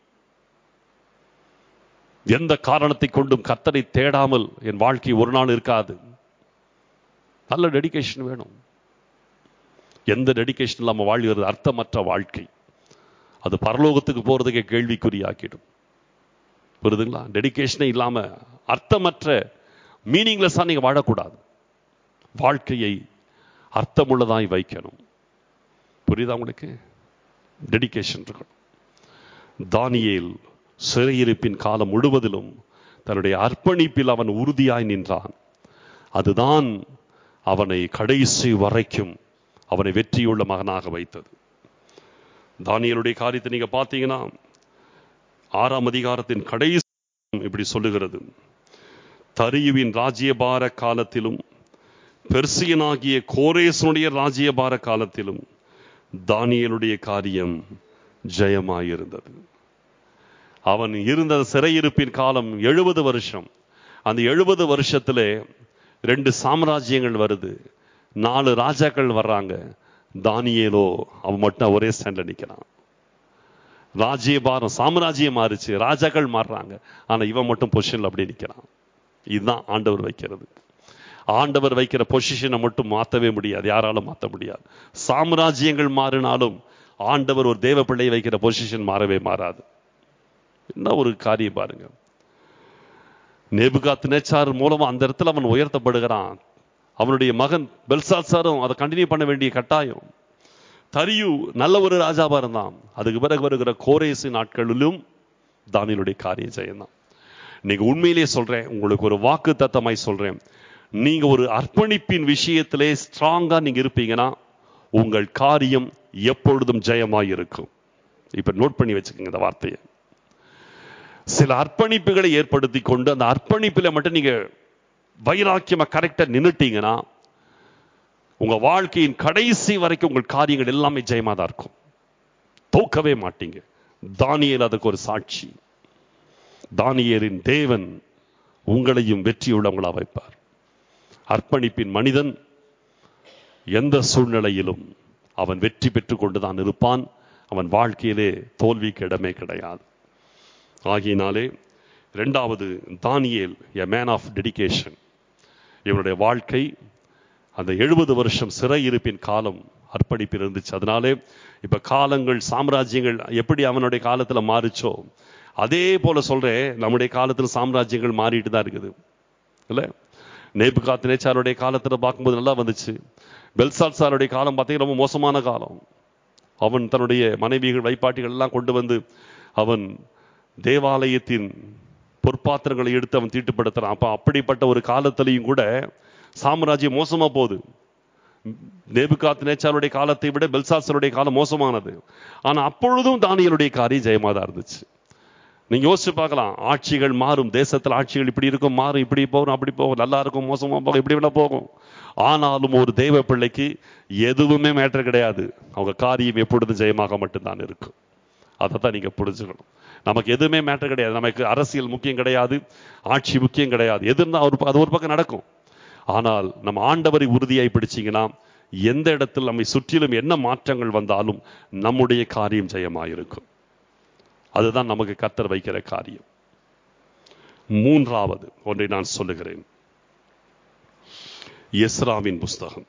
எந்த காரணத்தை கொண்டும் கத்தரை தேடாமல் என் வாழ்க்கை ஒரு நாள் இருக்காது நல்ல டெடிகேஷன் வேணும் எந்த டெடிகேஷன் இல்லாம வாழ்கிறது அர்த்தமற்ற வாழ்க்கை அது பரலோகத்துக்கு போறதுக்கே கேள்விக்குறியாக்கிடும் புரியுதுங்களா டெடிகேஷனே இல்லாம அர்த்தமற்ற மீனிங்லெஸ்ஸா நீங்க வாழக்கூடாது வாழ்க்கையை அர்த்தமுள்ளதாய் வைக்கணும் புரியுதா உங்களுக்கு டெடிகேஷன் இருக்கணும் தானியேல் சிறையிருப்பின் காலம் முழுவதிலும் தன்னுடைய அர்ப்பணிப்பில் அவன் உறுதியாய் நின்றான் அதுதான் அவனை கடைசி வரைக்கும் அவனை வெற்றியுள்ள மகனாக வைத்தது தானியலுடைய காரியத்தை நீங்க பார்த்தீங்கன்னா ஆறாம் அதிகாரத்தின் கடைசி இப்படி சொல்லுகிறது தரியுவின் ராஜ்யபார காலத்திலும் பெர்சியனாகிய கோரேசனுடைய ராஜ்யபார காலத்திலும் தானியலுடைய காரியம் ஜெயமாயிருந்தது அவன் இருந்த சிறையிருப்பின் காலம் எழுபது வருஷம் அந்த எழுபது வருஷத்திலே ரெண்டு சாம்ராஜ்யங்கள் வருது நாலு ராஜாக்கள் வர்றாங்க தானியேலோ அவன் மட்டும் ஒரே ஸ்டாண்ட்ல நிக்கிறான் ராஜ்யபாரம் சாம்ராஜ்யம் மாறுச்சு ராஜாக்கள் மாறுறாங்க ஆனா இவன் மட்டும் பொசிஷன்ல அப்படியே நிக்கிறான் இதுதான் ஆண்டவர் வைக்கிறது ஆண்டவர் வைக்கிற பொசிஷனை மட்டும் மாத்தவே முடியாது யாராலும் மாத்த முடியாது சாம்ராஜ்யங்கள் மாறினாலும் ஆண்டவர் ஒரு தேவ பிள்ளை வைக்கிற பொசிஷன் மாறவே மாறாது என்ன ஒரு காரியம் பாருங்க நேபுகாத் நேச்சார் மூலமா அந்த இடத்துல அவன் உயர்த்தப்படுகிறான் அவனுடைய மகன் பெல்சாசாரும் அதை கண்டினியூ பண்ண வேண்டிய கட்டாயம் தரியு நல்ல ஒரு ராஜாவா இருந்தான் அதுக்கு பிறகு வருகிற கோரேசு நாட்களிலும் தானியலுடைய காரியம் செய்யலாம் நீங்க உண்மையிலேயே சொல்றேன் உங்களுக்கு ஒரு வாக்கு தத்தமாய் சொல்றேன் நீங்க ஒரு அர்ப்பணிப்பின் விஷயத்திலே ஸ்ட்ராங்கா நீங்க இருப்பீங்கன்னா உங்கள் காரியம் எப்பொழுதும் ஜெயமாய் இருக்கும் இப்ப நோட் பண்ணி வச்சுக்கோங்க இந்த வார்த்தையை சில அர்ப்பணிப்புகளை ஏற்படுத்தி கொண்டு அந்த அர்ப்பணிப்பில் மட்டும் நீங்க வைராக்கியமா கரெக்டா நின்னுட்டீங்கன்னா உங்க வாழ்க்கையின் கடைசி வரைக்கும் உங்கள் காரியங்கள் எல்லாமே ஜெயமா தான் இருக்கும் தோக்கவே மாட்டீங்க தானியல் அதுக்கு ஒரு சாட்சி தானியலின் தேவன் உங்களையும் வெற்றியுள்ளவங்களா வைப்பார் அர்ப்பணிப்பின் மனிதன் எந்த சூழ்நிலையிலும் அவன் வெற்றி பெற்றுக் கொண்டுதான் இருப்பான் அவன் வாழ்க்கையிலே தோல்விக்கு இடமே கிடையாது ஆகியனாலே இரண்டாவது Daniel a man of dedication இவனுடைய வாழ்க்கை அந்த எழுபது வருஷம் சிறை இருப்பின் காலம் அர்ப்பணிப்பில் இருந்துச்சு அதனாலே இப்ப காலங்கள் சாம்ராஜ்யங்கள் எப்படி அவனுடைய காலத்துல மாறுச்சோ அதே போல சொல்றேன் நம்முடைய காலத்துல சாம்ராஜ்யங்கள் மாறிட்டு தான் இருக்குது இல்ல நேபுகாத் நேச்சாருடைய காலத்துல பார்க்கும்போது நல்லா வந்துச்சு பெல்சாட் சாருடைய காலம் பார்த்தீங்கன்னா ரொம்ப மோசமான காலம் அவன் தன்னுடைய மனைவிகள் வைப்பாட்டிகள் எல்லாம் கொண்டு வந்து அவன் தேவாலயத்தின் பொற்பாத்திரங்களை எடுத்து அவன் தீட்டுப்படுத்துறான் அப்ப அப்படிப்பட்ட ஒரு காலத்திலையும் கூட சாம்ராஜ்யம் மோசமா போகுது நேபுகாத் நேச்சாருடைய காலத்தை விட பெல்சாசருடைய காலம் மோசமானது ஆனா அப்பொழுதும் தானியலுடைய காரியம் ஜெயமா தான் இருந்துச்சு நீங்க யோசிச்சு பார்க்கலாம் ஆட்சிகள் மாறும் தேசத்துல ஆட்சிகள் இப்படி இருக்கும் மாறும் இப்படி போகும் அப்படி போகும் நல்லா இருக்கும் மோசமா போகும் இப்படி வேணா போகும் ஆனாலும் ஒரு தெய்வ பிள்ளைக்கு எதுவுமே மேட்டர் கிடையாது அவங்க காரியம் எப்பொழுதும் ஜெயமாக மட்டும்தான் இருக்கும் அதை தான் நீங்க புரிஞ்சுக்கணும் நமக்கு எதுவுமே மேட்டர் கிடையாது நமக்கு அரசியல் முக்கியம் கிடையாது ஆட்சி முக்கியம் கிடையாது எது இருந்தா ஒரு அது ஒரு பக்கம் நடக்கும் ஆனால் நம்ம ஆண்டவரை உறுதியாய் பிடிச்சீங்கன்னா எந்த இடத்தில் நம்மை சுற்றிலும் என்ன மாற்றங்கள் வந்தாலும் நம்முடைய காரியம் ஜெயமாயிருக்கும் அதுதான் நமக்கு கத்தர் வைக்கிற காரியம் மூன்றாவது ஒன்றை நான் சொல்லுகிறேன் எஸ்ராவின் புஸ்தகம்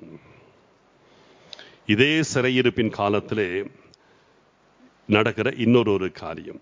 இதே சிறையிருப்பின் காலத்திலே நடக்கிற இன்னொரு ஒரு காரியம்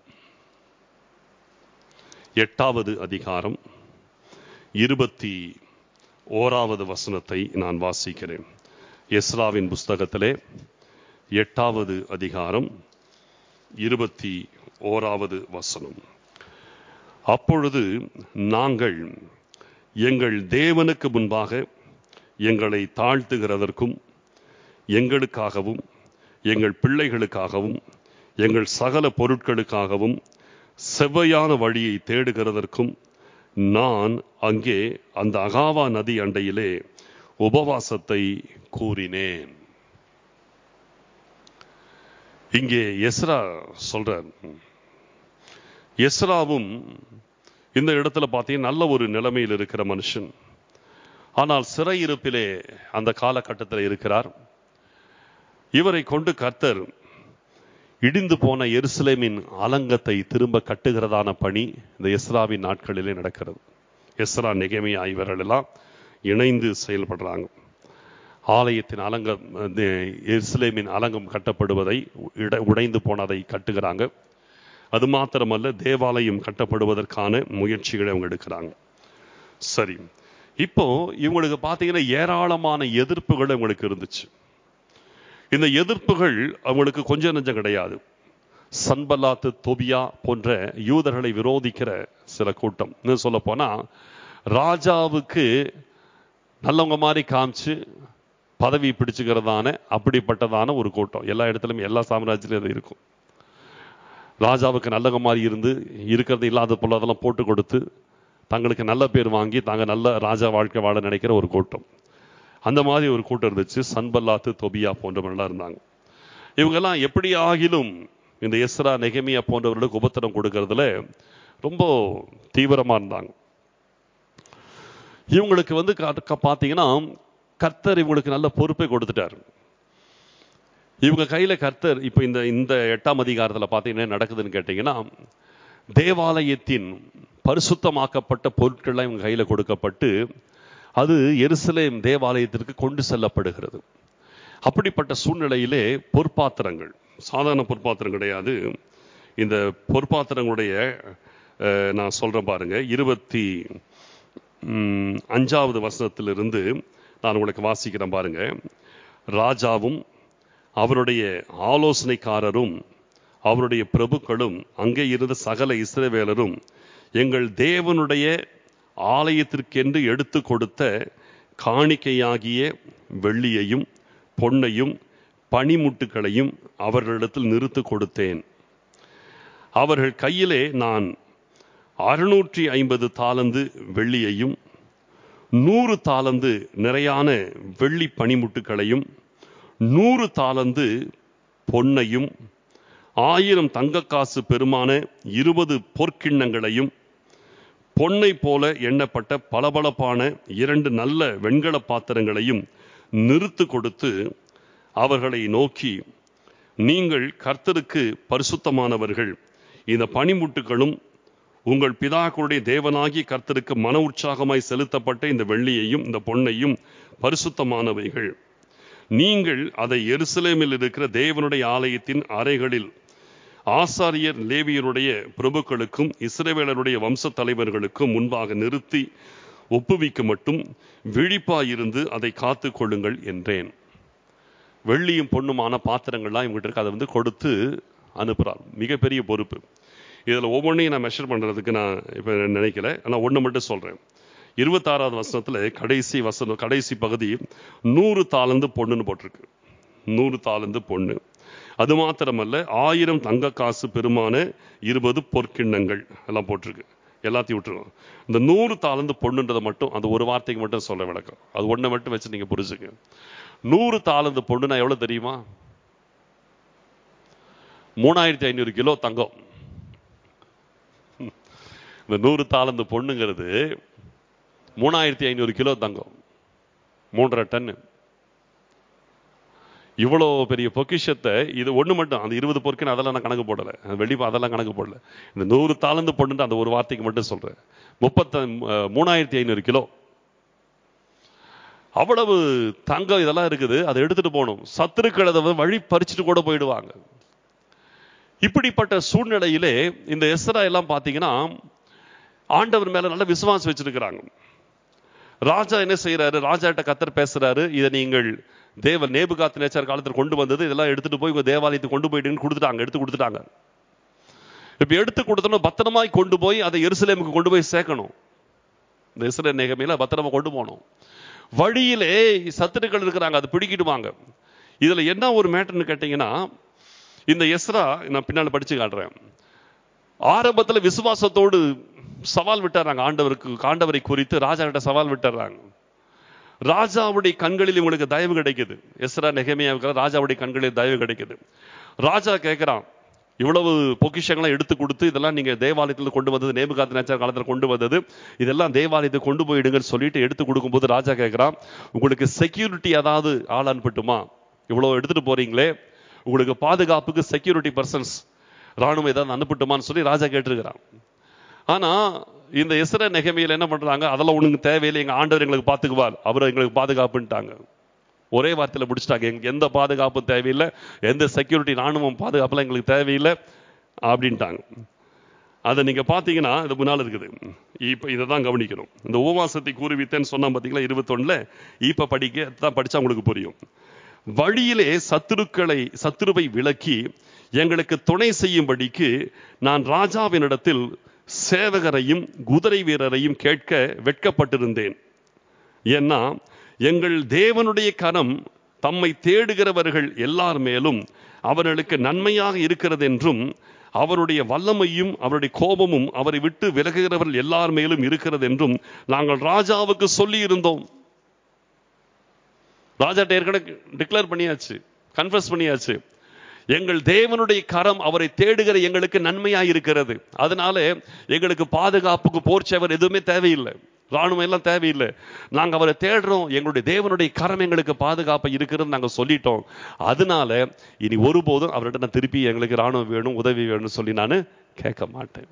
எட்டாவது அதிகாரம் இருபத்தி ஓராவது வசனத்தை நான் வாசிக்கிறேன் எஸ்ராவின் புஸ்தகத்திலே எட்டாவது அதிகாரம் இருபத்தி ஓராவது வசனம் அப்பொழுது நாங்கள் எங்கள் தேவனுக்கு முன்பாக எங்களை தாழ்த்துகிறதற்கும் எங்களுக்காகவும் எங்கள் பிள்ளைகளுக்காகவும் எங்கள் சகல பொருட்களுக்காகவும் செவ்வையான வழியை தேடுகிறதற்கும் நான் அங்கே அந்த அகாவா நதி அண்டையிலே உபவாசத்தை கூறினேன் இங்கே எஸ்ரா சொல்றார் எஸ்ராவும் இந்த இடத்துல பார்த்தீங்கன்னா நல்ல ஒரு நிலைமையில் இருக்கிற மனுஷன் ஆனால் சிறையிருப்பிலே அந்த காலகட்டத்தில் இருக்கிறார் இவரை கொண்டு கர்த்தர் இடிந்து போன எருசலேமின் அலங்கத்தை திரும்ப கட்டுகிறதான பணி இந்த எஸ்ராவின் நாட்களிலே நடக்கிறது எஸ்ரா நெகமியா இவர்கள் எல்லாம் இணைந்து செயல்படுறாங்க ஆலயத்தின் அலங்கம் எருசலேமின் அலங்கம் கட்டப்படுவதை உடைந்து போனதை கட்டுகிறாங்க அது மாத்திரமல்ல தேவாலயம் கட்டப்படுவதற்கான முயற்சிகளை அவங்க எடுக்கிறாங்க சரி இப்போ இவங்களுக்கு பார்த்தீங்கன்னா ஏராளமான எதிர்ப்புகள் அவங்களுக்கு இருந்துச்சு இந்த எதிர்ப்புகள் அவங்களுக்கு கொஞ்சம் நெஞ்சம் கிடையாது சன்பலாத்து தொபியா போன்ற யூதர்களை விரோதிக்கிற சில கூட்டம் இன்னும் சொல்ல போனா ராஜாவுக்கு நல்லவங்க மாதிரி காமிச்சு பதவி பிடிச்சுக்கிறதான அப்படிப்பட்டதான ஒரு கூட்டம் எல்லா இடத்துலையும் எல்லா சாம்ராஜ்யத்திலும் அது இருக்கும் ராஜாவுக்கு நல்லவங்க மாதிரி இருந்து இருக்கிறது இல்லாத போல அதெல்லாம் போட்டு கொடுத்து தங்களுக்கு நல்ல பேர் வாங்கி தாங்க நல்ல ராஜா வாழ்க்கை வாழ நினைக்கிற ஒரு கூட்டம் அந்த மாதிரி ஒரு கூட்டம் இருந்துச்சு சன்பல்லாத்து தொபியா போன்றவர்கள்லாம் இருந்தாங்க இவங்கெல்லாம் எப்படி ஆகிலும் இந்த எஸ்ரா நெகமியா போன்றவர்களுக்கு உபத்திரம் கொடுக்கறதுல ரொம்ப தீவிரமா இருந்தாங்க இவங்களுக்கு வந்து பார்த்தீங்கன்னா கர்த்தர் இவங்களுக்கு நல்ல பொறுப்பை கொடுத்துட்டார் இவங்க கையில கர்த்தர் இப்ப இந்த இந்த எட்டாம் அதிகாரத்துல பார்த்தீங்கன்னா நடக்குதுன்னு கேட்டீங்கன்னா தேவாலயத்தின் பரிசுத்தமாக்கப்பட்ட பொருட்கள்லாம் இவங்க கையில கொடுக்கப்பட்டு அது எருசலேம் தேவாலயத்திற்கு கொண்டு செல்லப்படுகிறது அப்படிப்பட்ட சூழ்நிலையிலே பொற்பாத்திரங்கள் சாதாரண பொற்பாத்திரம் கிடையாது இந்த பொற்பாத்திரங்களுடைய நான் சொல்றேன் பாருங்க இருபத்தி அஞ்சாவது வசனத்திலிருந்து நான் உங்களுக்கு வாசிக்கிறேன் பாருங்க ராஜாவும் அவருடைய ஆலோசனைக்காரரும் அவருடைய பிரபுக்களும் அங்கே இருந்த சகல இஸ்ரவேலரும் எங்கள் தேவனுடைய ஆலயத்திற்கென்று எடுத்து கொடுத்த காணிக்கையாகிய வெள்ளியையும் பொன்னையும் பனிமுட்டுகளையும் அவர்களிடத்தில் நிறுத்து கொடுத்தேன் அவர்கள் கையிலே நான் அறுநூற்றி ஐம்பது தாளந்து வெள்ளியையும் நூறு தாளந்து நிறையான வெள்ளி பனிமுட்டுகளையும் நூறு தாளந்து பொன்னையும் ஆயிரம் தங்கக்காசு பெருமான இருபது பொற்கிண்ணங்களையும் பொன்னை போல எண்ணப்பட்ட பளபளப்பான இரண்டு நல்ல வெண்கல பாத்திரங்களையும் நிறுத்து கொடுத்து அவர்களை நோக்கி நீங்கள் கர்த்தருக்கு பரிசுத்தமானவர்கள் இந்த பனிமுட்டுகளும் உங்கள் பிதாக்களுடைய தேவனாகி கர்த்தருக்கு மன உற்சாகமாய் செலுத்தப்பட்ட இந்த வெள்ளியையும் இந்த பொன்னையும் பரிசுத்தமானவைகள் நீங்கள் அதை எருசலேமில் இருக்கிற தேவனுடைய ஆலயத்தின் அறைகளில் ஆசாரியர் லேவியருடைய பிரபுக்களுக்கும் இஸ்ரவேலருடைய வம்ச தலைவர்களுக்கும் முன்பாக நிறுத்தி ஒப்புவிக்க மட்டும் விழிப்பாயிருந்து அதை காத்து கொள்ளுங்கள் என்றேன் வெள்ளியும் பொண்ணுமான பாத்திரங்கள்லாம் இவங்ககிட்ட இருக்கு அதை வந்து கொடுத்து அனுப்புகிறார் மிகப்பெரிய பொறுப்பு இதில் ஒவ்வொன்றையும் நான் மெஷர் பண்ணுறதுக்கு நான் இப்போ நினைக்கல ஆனால் ஒன்று மட்டும் சொல்கிறேன் இருபத்தாறாவது வசனத்தில் கடைசி வசனம் கடைசி பகுதி நூறு தாளந்து பொண்ணுன்னு போட்டிருக்கு நூறு தாளந்து பொண்ணு அது மாத்திரமல்ல ஆயிரம் தங்க காசு பெருமான இருபது பொற்கிண்ணங்கள் எல்லாம் போட்டிருக்கு எல்லாத்தையும் விட்டுருவோம் இந்த நூறு தாளந்து பொண்ணுன்றதை மட்டும் அந்த ஒரு வார்த்தைக்கு மட்டும் சொல்ல விளக்கம் அது ஒன்றை மட்டும் வச்சு நீங்கள் புரிஞ்சுங்க நூறு தாளந்து பொண்ணுனா எவ்வளோ தெரியுமா மூணாயிரத்தி ஐநூறு கிலோ தங்கம் இந்த நூறு தாளந்து பொண்ணுங்கிறது மூணாயிரத்தி ஐநூறு கிலோ தங்கம் மூன்றரை டன்னு இவ்வளோ பெரிய பொக்கிஷத்தை இது ஒன்று மட்டும் அந்த இருபது பொருட்கள் அதெல்லாம் நான் கணக்கு போடலை வெளிப்பா அதெல்லாம் கணக்கு போடல இந்த நூறு தாளந்து பொண்ணு அந்த ஒரு வார்த்தைக்கு மட்டும் சொல்கிறேன் முப்பத்த மூணாயிரத்தி ஐநூறு கிலோ அவ்வளவு தங்கம் இதெல்லாம் இருக்குது அதை எடுத்துட்டு போகணும் சத்துருக்கள் அதை வழி பறிச்சுட்டு கூட போயிடுவாங்க இப்படிப்பட்ட சூழ்நிலையிலே இந்த எஸ்ரா எல்லாம் பார்த்தீங்கன்னா ஆண்டவர் மேல நல்ல விசுவாசம் வச்சிருக்கிறாங்க ராஜா என்ன செய்யறாரு ராஜாட்ட கத்தர் பேசுறாரு இதை நீங்கள் தேவ நேபுகாத்து நேச்சார் காலத்தில் கொண்டு வந்தது இதெல்லாம் எடுத்துட்டு போய் உங்க தேவாலயத்துக்கு கொண்டு போயிட்டுன்னு கொடுத்துட்டாங்க எடுத்து கொடுத்துட்டாங்க இப்ப எடுத்து கொடுத்தோம் பத்திரமாய் கொண்டு போய் அதை எருசலேமுக்கு கொண்டு போய் சேர்க்கணும் இந்த இஸ்ரே நேகமையில பத்திரமா கொண்டு போகணும் வழியிலே சத்துருக்கள் இருக்கிறாங்க அதை பிடிக்கிடுவாங்க இதுல என்ன ஒரு மேட்டர்னு கேட்டீங்கன்னா இந்த எஸ்ரா நான் பின்னால் படிச்சு காட்டுறேன் ஆரம்பத்துல விசுவாசத்தோடு சவால் விட்டுறாங்க ஆண்டவருக்கு ஆண்டவரை குறித்து ராஜா கிட்ட சவால் விட்டுறாங்க ராஜாவுடைய கண்களில் இவங்களுக்கு தயவு கிடைக்குது எஸ்ரா நெகமையா ராஜாவுடைய கண்களில் தயவு கிடைக்குது ராஜா கேட்கிறான் இவ்வளவு பொக்கிஷங்களாம் எடுத்து கொடுத்து இதெல்லாம் நீங்க தேவாலயத்தில் கொண்டு வந்தது நேபுகாத்து நேச்சார் காலத்தில் கொண்டு வந்தது இதெல்லாம் தேவாலயத்தை கொண்டு போயிடுங்கன்னு சொல்லிட்டு எடுத்து கொடுக்கும்போது ராஜா கேட்கிறான் உங்களுக்கு செக்யூரிட்டி ஏதாவது ஆள் அனுப்பட்டுமா இவ்வளவு எடுத்துட்டு போறீங்களே உங்களுக்கு பாதுகாப்புக்கு செக்யூரிட்டி பர்சன்ஸ் ராணுவம் ஏதாவது அனுப்பட்டுமான்னு சொல்லி ராஜா கேட்டிருக்கிறான் ஆனா இந்த இசர நெகமையில் என்ன பண்றாங்க அதெல்லாம் உனக்கு தேவையில்லை எங்க ஆண்டவர் எங்களுக்கு பாத்துக்குவார் அவர் எங்களுக்கு பாதுகாப்புன்ட்டாங்க ஒரே வார்த்தையில முடிச்சிட்டாங்க எங்க எந்த பாதுகாப்பும் தேவையில்லை எந்த செக்யூரிட்டி ராணுவம் பாதுகாப்புலாம் எங்களுக்கு தேவையில்லை அப்படின்ட்டாங்க அதை நீங்க பாத்தீங்கன்னா இது முன்னால் இருக்குது இப்ப இதை தான் கவனிக்கணும் இந்த உபவாசத்தை கூறுவித்தேன்னு சொன்னா பாத்தீங்களா இருபத்தொன்னுல இப்ப படிக்க தான் படிச்சா உங்களுக்கு புரியும் வழியிலே சத்துருக்களை சத்துருவை விலக்கி எங்களுக்கு துணை செய்யும்படிக்கு நான் ராஜாவினிடத்தில் சேவகரையும் குதிரை வீரரையும் கேட்க வெட்கப்பட்டிருந்தேன் ஏன்னா எங்கள் தேவனுடைய கரம் தம்மை தேடுகிறவர்கள் எல்லார் மேலும் அவர்களுக்கு நன்மையாக இருக்கிறது என்றும் அவருடைய வல்லமையும் அவருடைய கோபமும் அவரை விட்டு விலகுகிறவர்கள் எல்லார் மேலும் இருக்கிறது என்றும் நாங்கள் ராஜாவுக்கு சொல்லி இருந்தோம் ராஜாட்ட ஏற்கனவே டிக்ளேர் பண்ணியாச்சு கன்ஃபர்ஸ் பண்ணியாச்சு எங்கள் தேவனுடைய கரம் அவரை தேடுகிற எங்களுக்கு நன்மையாக இருக்கிறது அதனால எங்களுக்கு பாதுகாப்புக்கு போர்ச்சவர் எதுவுமே தேவையில்லை ராணுவம் எல்லாம் தேவையில்லை நாங்க அவரை தேடுறோம் எங்களுடைய தேவனுடைய கரம் எங்களுக்கு பாதுகாப்பு இருக்கிறது நாங்க சொல்லிட்டோம் அதனால இனி ஒருபோதும் அவர்கிட்ட நான் திருப்பி எங்களுக்கு ராணுவம் வேணும் உதவி வேணும்னு சொல்லி நான் கேட்க மாட்டேன்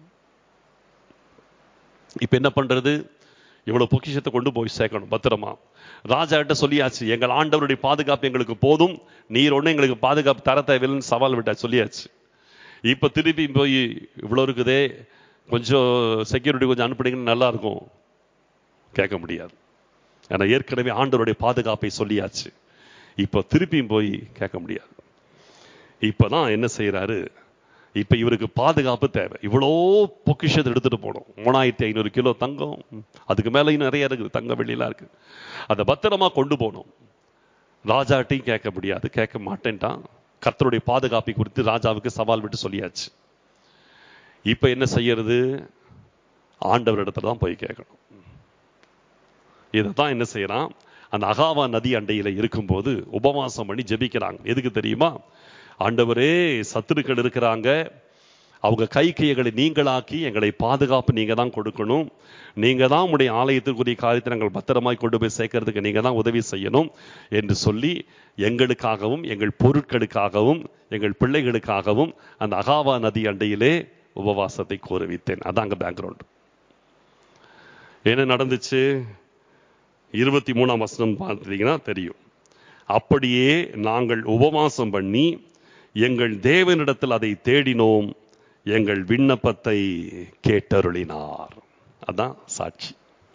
இப்ப என்ன பண்றது இவ்வளவு பொக்கிஷத்தை கொண்டு போய் சேர்க்கணும் பத்திரமா ராஜா கிட்ட சொல்லியாச்சு எங்கள் ஆண்டவருடைய பாதுகாப்பு எங்களுக்கு போதும் நீர் ஒண்ணு எங்களுக்கு பாதுகாப்பு தர தேவையில்லைன்னு சவால் விட்டா சொல்லியாச்சு இப்ப திருப்பி போய் இவ்வளவு இருக்குதே கொஞ்சம் செக்யூரிட்டி கொஞ்சம் அனுப்புனீங்கன்னு நல்லா இருக்கும் கேட்க முடியாது ஏன்னா ஏற்கனவே ஆண்டவருடைய பாதுகாப்பை சொல்லியாச்சு இப்போ திருப்பியும் போய் கேட்க முடியாது இப்பதான் என்ன செய்யறாரு இப்ப இவருக்கு பாதுகாப்பு தேவை இவ்வளோ பொக்கிஷத்தை எடுத்துட்டு போனோம் மூணாயிரத்தி ஐநூறு கிலோ தங்கம் அதுக்கு மேல இன்னும் நிறைய இருக்குது தங்க வெள்ளிலாம் இருக்கு அதை பத்திரமா கொண்டு போகணும் ராஜாட்டையும் கேட்க முடியாது கேட்க மாட்டேன்ட்டான் கர்த்தருடைய பாதுகாப்பை குறித்து ராஜாவுக்கு சவால் விட்டு சொல்லியாச்சு இப்ப என்ன செய்யறது ஆண்டவர் இடத்துல தான் போய் கேட்கணும் இதை தான் என்ன செய்யறான் அந்த அகாவா நதி அண்டையில இருக்கும்போது உபவாசம் பண்ணி ஜெபிக்கிறாங்க எதுக்கு தெரியுமா ஆண்டவரே சத்துருக்கள் இருக்கிறாங்க அவங்க கை கைகளை நீங்களாக்கி எங்களை பாதுகாப்பு நீங்க தான் கொடுக்கணும் நீங்க தான் உடைய ஆலயத்திற்குரிய காரியத்தை நாங்கள் பத்திரமாய் கொண்டு போய் சேர்க்கறதுக்கு நீங்க தான் உதவி செய்யணும் என்று சொல்லி எங்களுக்காகவும் எங்கள் பொருட்களுக்காகவும் எங்கள் பிள்ளைகளுக்காகவும் அந்த அகாவா நதி அண்டையிலே உபவாசத்தை கோருவித்தேன் அதான் அங்க பேக்ரவுண்ட் என்ன நடந்துச்சு இருபத்தி மூணாம் வசனம் பார்த்தீங்கன்னா தெரியும் அப்படியே நாங்கள் உபவாசம் பண்ணி எங்கள் தேவனிடத்தில் அதை தேடினோம் எங்கள் விண்ணப்பத்தை கேட்டருளினார் அதான் சாட்சி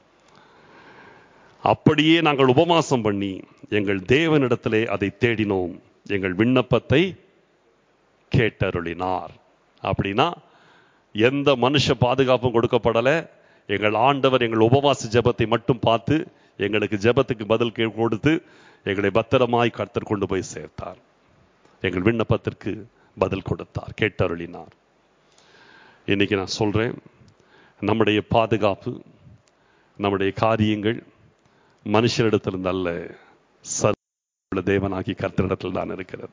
அப்படியே நாங்கள் உபவாசம் பண்ணி எங்கள் தேவனிடத்திலே அதை தேடினோம் எங்கள் விண்ணப்பத்தை கேட்டருளினார் அப்படின்னா எந்த மனுஷ பாதுகாப்பும் கொடுக்கப்படலை எங்கள் ஆண்டவர் எங்கள் உபவாச ஜெபத்தை மட்டும் பார்த்து எங்களுக்கு ஜெபத்துக்கு பதில் கே- கொடுத்து எங்களை பத்திரமாய் கர்த்தர் கொண்டு போய் சேர்த்தார் எங்கள் விண்ணப்பத்திற்கு பதில் கொடுத்தார் கேட்டருளினார் இன்னைக்கு நான் சொல்றேன் நம்முடைய பாதுகாப்பு நம்முடைய காரியங்கள் மனுஷரிடத்திலிருந்து அல்ல சர்வ தேவனாகி கர்த்தரிடத்தில் தான் இருக்கிறது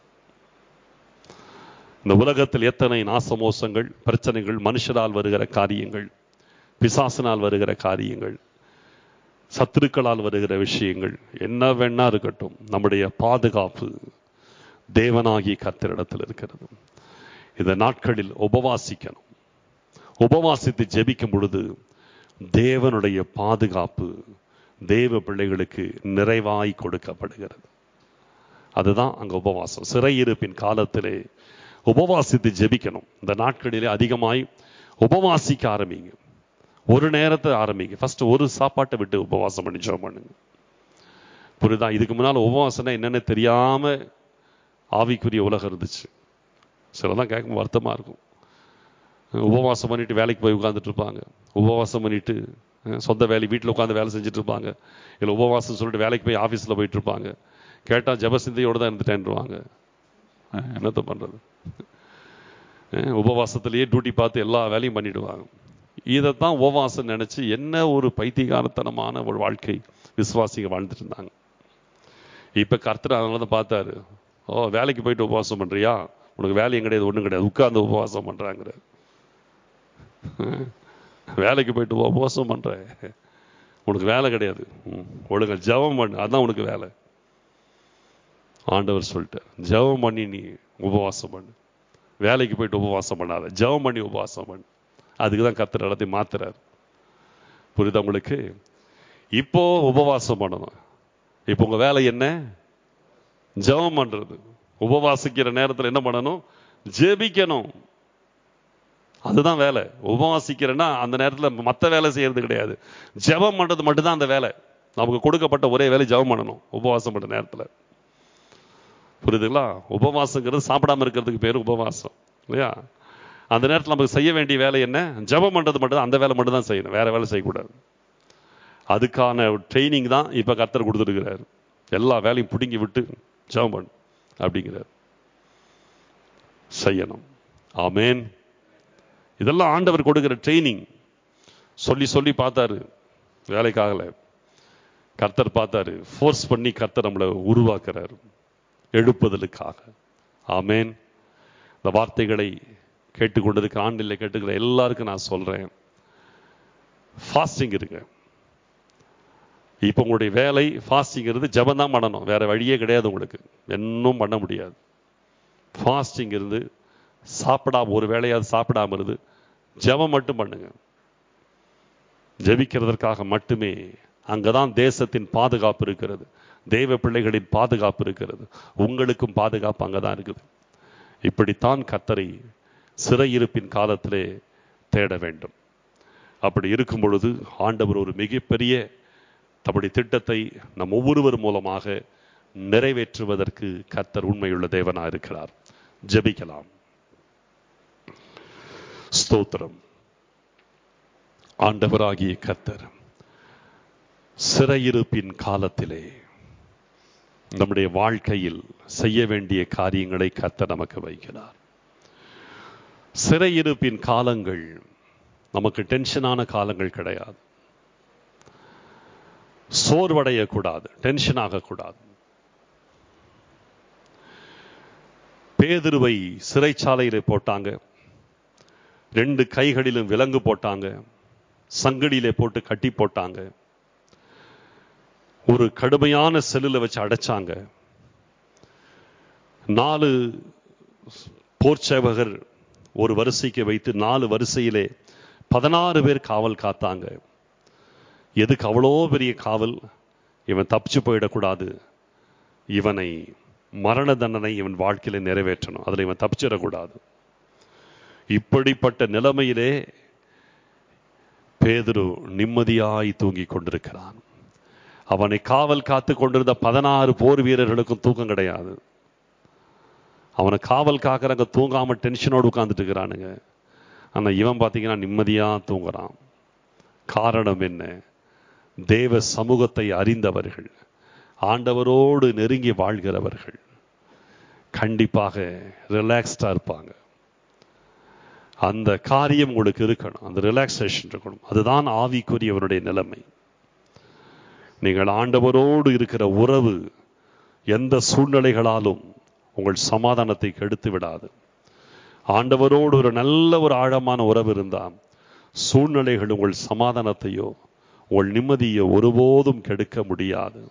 இந்த உலகத்தில் எத்தனை நாசமோசங்கள் பிரச்சனைகள் மனுஷரால் வருகிற காரியங்கள் பிசாசினால் வருகிற காரியங்கள் சத்துருக்களால் வருகிற விஷயங்கள் என்ன வேணா இருக்கட்டும் நம்முடைய பாதுகாப்பு தேவனாகிய கர்த்தரிடத்தில் இருக்கிறது இந்த நாட்களில் உபவாசிக்கணும் உபவாசித்து ஜெபிக்கும் பொழுது தேவனுடைய பாதுகாப்பு தேவ பிள்ளைகளுக்கு நிறைவாய் கொடுக்கப்படுகிறது அதுதான் அங்க உபவாசம் சிறையிருப்பின் காலத்திலே உபவாசித்து ஜெபிக்கணும் இந்த நாட்களிலே அதிகமாய் உபவாசிக்க ஆரம்பிங்க ஒரு நேரத்தை ஆரம்பிங்க ஃபர்ஸ்ட் ஒரு சாப்பாட்டை விட்டு உபவாசம் பண்ணி ஜெபம் பண்ணுங்க புரியுதா இதுக்கு முன்னால் உபவாசம்னா என்னன்னு தெரியாம ஆவிக்குரிய உலகம் இருந்துச்சு சிலதான் கேட்கும் வருத்தமா இருக்கும் உபவாசம் பண்ணிட்டு வேலைக்கு போய் உட்கார்ந்துட்டு இருப்பாங்க உபவாசம் பண்ணிட்டு அஹ், சொந்த வேலை வீட்டில் உட்காந்து வேலை செஞ்சுட்டு இருப்பாங்க இல்லை உபவாசம் சொல்லிட்டு வேலைக்கு போய் ஆஃபீஸில் போயிட்டு இருப்பாங்க கேட்டால் ஜபசிந்தையோடு தான் இருந்துட்டேன்ருவாங்க அஹ், என்னத்த பண்றது அஹ், உபவாசத்திலேயே டியூட்டி பார்த்து எல்லா வேலையும் பண்ணிடுவாங்க இதைத்தான் உபவாசம் நினைச்சு என்ன ஒரு பைத்தியகாரத்தனமான ஒரு வாழ்க்கை விசுவாசிங்க வாழ்ந்துட்டு இருந்தாங்க இப்ப கர்த்தர் அதனால தான் பார்த்தாரு ஓ வேலைக்கு போயிட்டு உபவாசம் பண்றியா உனக்கு வேலையும் கிடையாது ஒண்ணும் கிடையாது உட்கார்ந்து உபவாசம் பண்றாங்கிற வேலைக்கு போயிட்டு உப- உபவாசம் பண்ற உனக்கு வேலை கிடையாது ம், ஒழுங்கா ஜெபம் பண்ணு அதான் உனக்கு வேலை ஆண்டவர் சொல்லிட்டார் ஜெபம் பண்ணி நீ உபவாசம் பண்ணு வேலைக்கு போயிட்டு உபவாசம் பண்ணாத ஜெபம் பண்ணி உபவாசம் பண்ணு அதுக்கு தான் கர்த்தர் எல்லாத்தையும் மாத்துறாரு புரியுதா உங்களுக்கு இப்போ உபவாசம் பண்ணணும் இப்போ உங்க வேலை என்ன ஜெபம் பண்றது உபவாசிக்கிற நேரத்துல என்ன பண்ணணும் ஜெபிக்கணும் அதுதான் வேலை உபவாசிக்கிறேன்னா அந்த நேரத்துல மத்த வேலை செய்யறது கிடையாது ஜெபம் பண்றது மட்டும்தான் அந்த வேலை நமக்கு கொடுக்கப்பட்ட ஒரே வேலை ஜெபம் பண்ணணும் உபவாசம் பண்ற நேரத்துல புரியுதுங்களா உபவாசங்கிறது சாப்பிடாம இருக்கிறதுக்கு பேரு உபவாசம் இல்லையா அந்த நேரத்துல நமக்கு செய்ய வேண்டிய வேலை என்ன ஜெபம் பண்றது மட்டும் அந்த வேலை மட்டும் தான் செய்யணும் வேற வேலை செய்யக்கூடாது அதுக்கான ட்ரைனிங் தான் இப்ப கர்த்தர் கொடுத்துருக்கிறாரு எல்லா வேலையும் பிடுங்கி விட்டு ஜெபம் பண்ணு அப்படிங்கிறார் செய்யணும் ஆமென் இதெல்லாம் ஆண்டவர் கொடுக்கிற ட்ரைனிங் சொல்லி சொல்லி பார்த்தாரு வேலைக்காகல கர்த்தர் பார்த்தாரு ஃபோர்ஸ் பண்ணி கர்த்தர் நம்மளை உருவாக்குறாரு எழுப்புதலுக்காக ஆமென் இந்த வார்த்தைகளை கேட்டுக்கொண்டிருக்க ஆண்டில் கேட்டுக்கிற எல்லாருக்கும் நான் சொல்றேன் ஃபாஸ்டிங் இருங்க இப்போ உங்களுடைய வேலை ஃபாஸ்டிங்கிறது ஜெபம் தான் பண்ணணும் வேற வழியே கிடையாது உங்களுக்கு இன்னும் பண்ண முடியாது ஃபாஸ்டிங் இருந்து சாப்பிடாம ஒரு வேளையாவது சாப்பிடாம இருந்து ஜெபம் மட்டும் பண்ணுங்க ஜெபிக்கிறதற்காக மட்டுமே அங்கதான் தேசத்தின் பாதுகாப்பு இருக்கிறது தெய்வ பிள்ளைகளின் பாதுகாப்பு இருக்கிறது உங்களுக்கும் பாதுகாப்பு அங்கதான் இருக்குது இப்படித்தான் கத்தரை சிறையிருப்பின் காலத்திலே தேட வேண்டும் அப்படி இருக்கும் பொழுது ஆண்டவர் ஒரு மிகப்பெரிய தம்முடைய திட்டத்தை நம் ஒவ்வொருவர் மூலமாக நிறைவேற்றுவதற்கு கர்த்தர் உண்மையுள்ள தேவனா இருக்கிறார் ஜெபிக்கலாம் ஸ்தோத்திரம் ஆண்டவராகிய கர்த்தர் சிறையிருப்பின் காலத்திலே நம்முடைய வாழ்க்கையில் செய்ய வேண்டிய காரியங்களை கர்த்தர் நமக்கு வைக்கிறார் சிறையிருப்பின் காலங்கள் நமக்கு டென்ஷனான காலங்கள் கிடையாது சோர்வடையக்கூடாது டென்ஷன் ஆகக்கூடாது பேதுருவை சிறைச்சாலையில போட்டாங்க ரெண்டு கைகளிலும் விலங்கு போட்டாங்க சங்கடியிலே போட்டு கட்டி போட்டாங்க ஒரு கடுமையான செல்லுல வச்சு அடைச்சாங்க நாலு போர்ச்சேவகர் ஒரு வரிசைக்கு வைத்து நாலு வரிசையிலே பதினாறு பேர் காவல் காத்தாங்க எதுக்கு அவ்வளோ பெரிய காவல் இவன் தப்பிச்சு போயிடக்கூடாது இவனை மரண தண்டனை இவன் வாழ்க்கையில நிறைவேற்றணும் அதில் இவன் தப்பிச்சிடக்கூடாது இப்படிப்பட்ட நிலைமையிலே பேதுரு நிம்மதியாய் தூங்கிக் கொண்டிருக்கிறான் அவனை காவல் காத்து கொண்டிருந்த பதினாறு போர் வீரர்களுக்கும் தூக்கம் கிடையாது அவனை காவல் காக்கிறவங்க தூங்காம டென்ஷனோடு உட்கார்ந்துட்டு இருக்கிறானுங்க ஆனா இவன் பார்த்தீங்கன்னா நிம்மதியா தூங்குறான் காரணம் என்ன தேவ சமூகத்தை அறிந்தவர்கள் ஆண்டவரோடு நெருங்கி வாழ்கிறவர்கள் கண்டிப்பாக ரிலாக்ஸ்டா இருப்பாங்க அந்த காரியம் உங்களுக்கு இருக்கணும் அந்த ரிலாக்ஸேஷன் இருக்கணும் அதுதான் ஆவிக்குரியவருடைய நிலைமை நீங்கள் ஆண்டவரோடு இருக்கிற உறவு எந்த சூழ்நிலைகளாலும் உங்கள் சமாதானத்தை கெடுத்து விடாது ஆண்டவரோடு ஒரு நல்ல ஒரு ஆழமான உறவு இருந்தால் சூழ்நிலைகள் உங்கள் சமாதானத்தையோ உங்கள் நிம்மதியோ ஒருபோதும் கெடுக்க முடியாது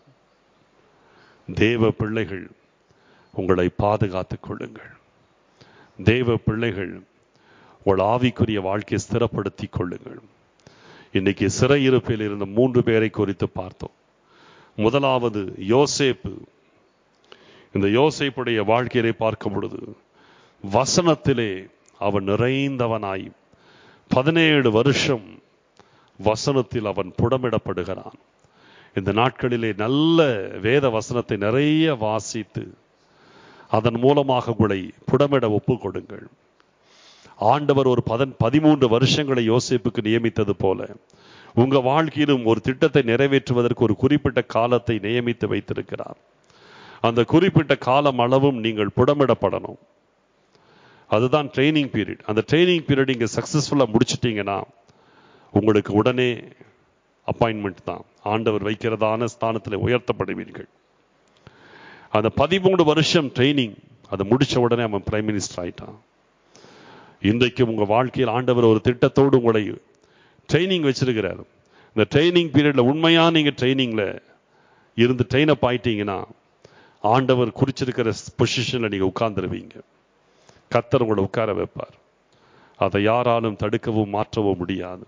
தேவ பிள்ளைகள் உங்களை பாதுகாத்துக் கொள்ளுங்கள் தேவ பிள்ளைகள் உங்கள் ஆவிக்குரிய வாழ்க்கையை ஸ்திரப்படுத்திக் கொள்ளுங்கள் இன்னைக்கு சிறையிருப்பில் இருந்த மூன்று பேரை குறித்து பார்த்தோம் முதலாவது யோசேப்பு இந்த யோசேப்புடைய வாழ்க்கையை பார்க்கும் பொழுது வசனத்திலே அவன் நிறைந்தவனாய் பதினேழு வருஷம் வசனத்தில் அவன் புடமிடப்படுகிறான் இந்த நாட்களிலே நல்ல வேத வசனத்தை நிறைய வாசித்து அதன் மூலமாக உங்களை புடமிட ஒப்பு கொடுங்கள் ஆண்டவர் ஒரு பதன் பதிமூன்று வருஷங்களை யோசிப்புக்கு நியமித்தது போல உங்க வாழ்க்கையிலும் ஒரு திட்டத்தை நிறைவேற்றுவதற்கு ஒரு குறிப்பிட்ட காலத்தை நியமித்து வைத்திருக்கிறார் அந்த குறிப்பிட்ட காலம் அளவும் நீங்கள் புடமிடப்படணும் அதுதான் ட்ரைனிங் பீரியட் அந்த ட்ரைனிங் பீரியட் நீங்க சக்சஸ்ஃபுல்லா முடிச்சிட்டீங்கன்னா உங்களுக்கு உடனே அப்பாயின்மெண்ட் தான் ஆண்டவர் வைக்கிறதான ஸ்தானத்தில் உயர்த்தப்படுவீர்கள் அந்த பதிமூணு வருஷம் ட்ரைனிங் அதை முடிச்ச உடனே அவன் பிரைம் மினிஸ்டர் ஆயிட்டான் இன்றைக்கு உங்க வாழ்க்கையில் ஆண்டவர் ஒரு திட்டத்தோடு உங்களை ட்ரைனிங் வச்சிருக்கிறார் இந்த ட்ரைனிங் பீரியட்ல உண்மையா நீங்க ட்ரைனிங்ல இருந்து ட்ரெயின் அப் ஆயிட்டீங்கன்னா ஆண்டவர் குறிச்சிருக்கிற பொசிஷன்ல நீங்க உட்கார்ந்துருவீங்க கத்தர் உங்களை உட்கார வைப்பார் அதை யாராலும் தடுக்கவும் மாற்றவும் முடியாது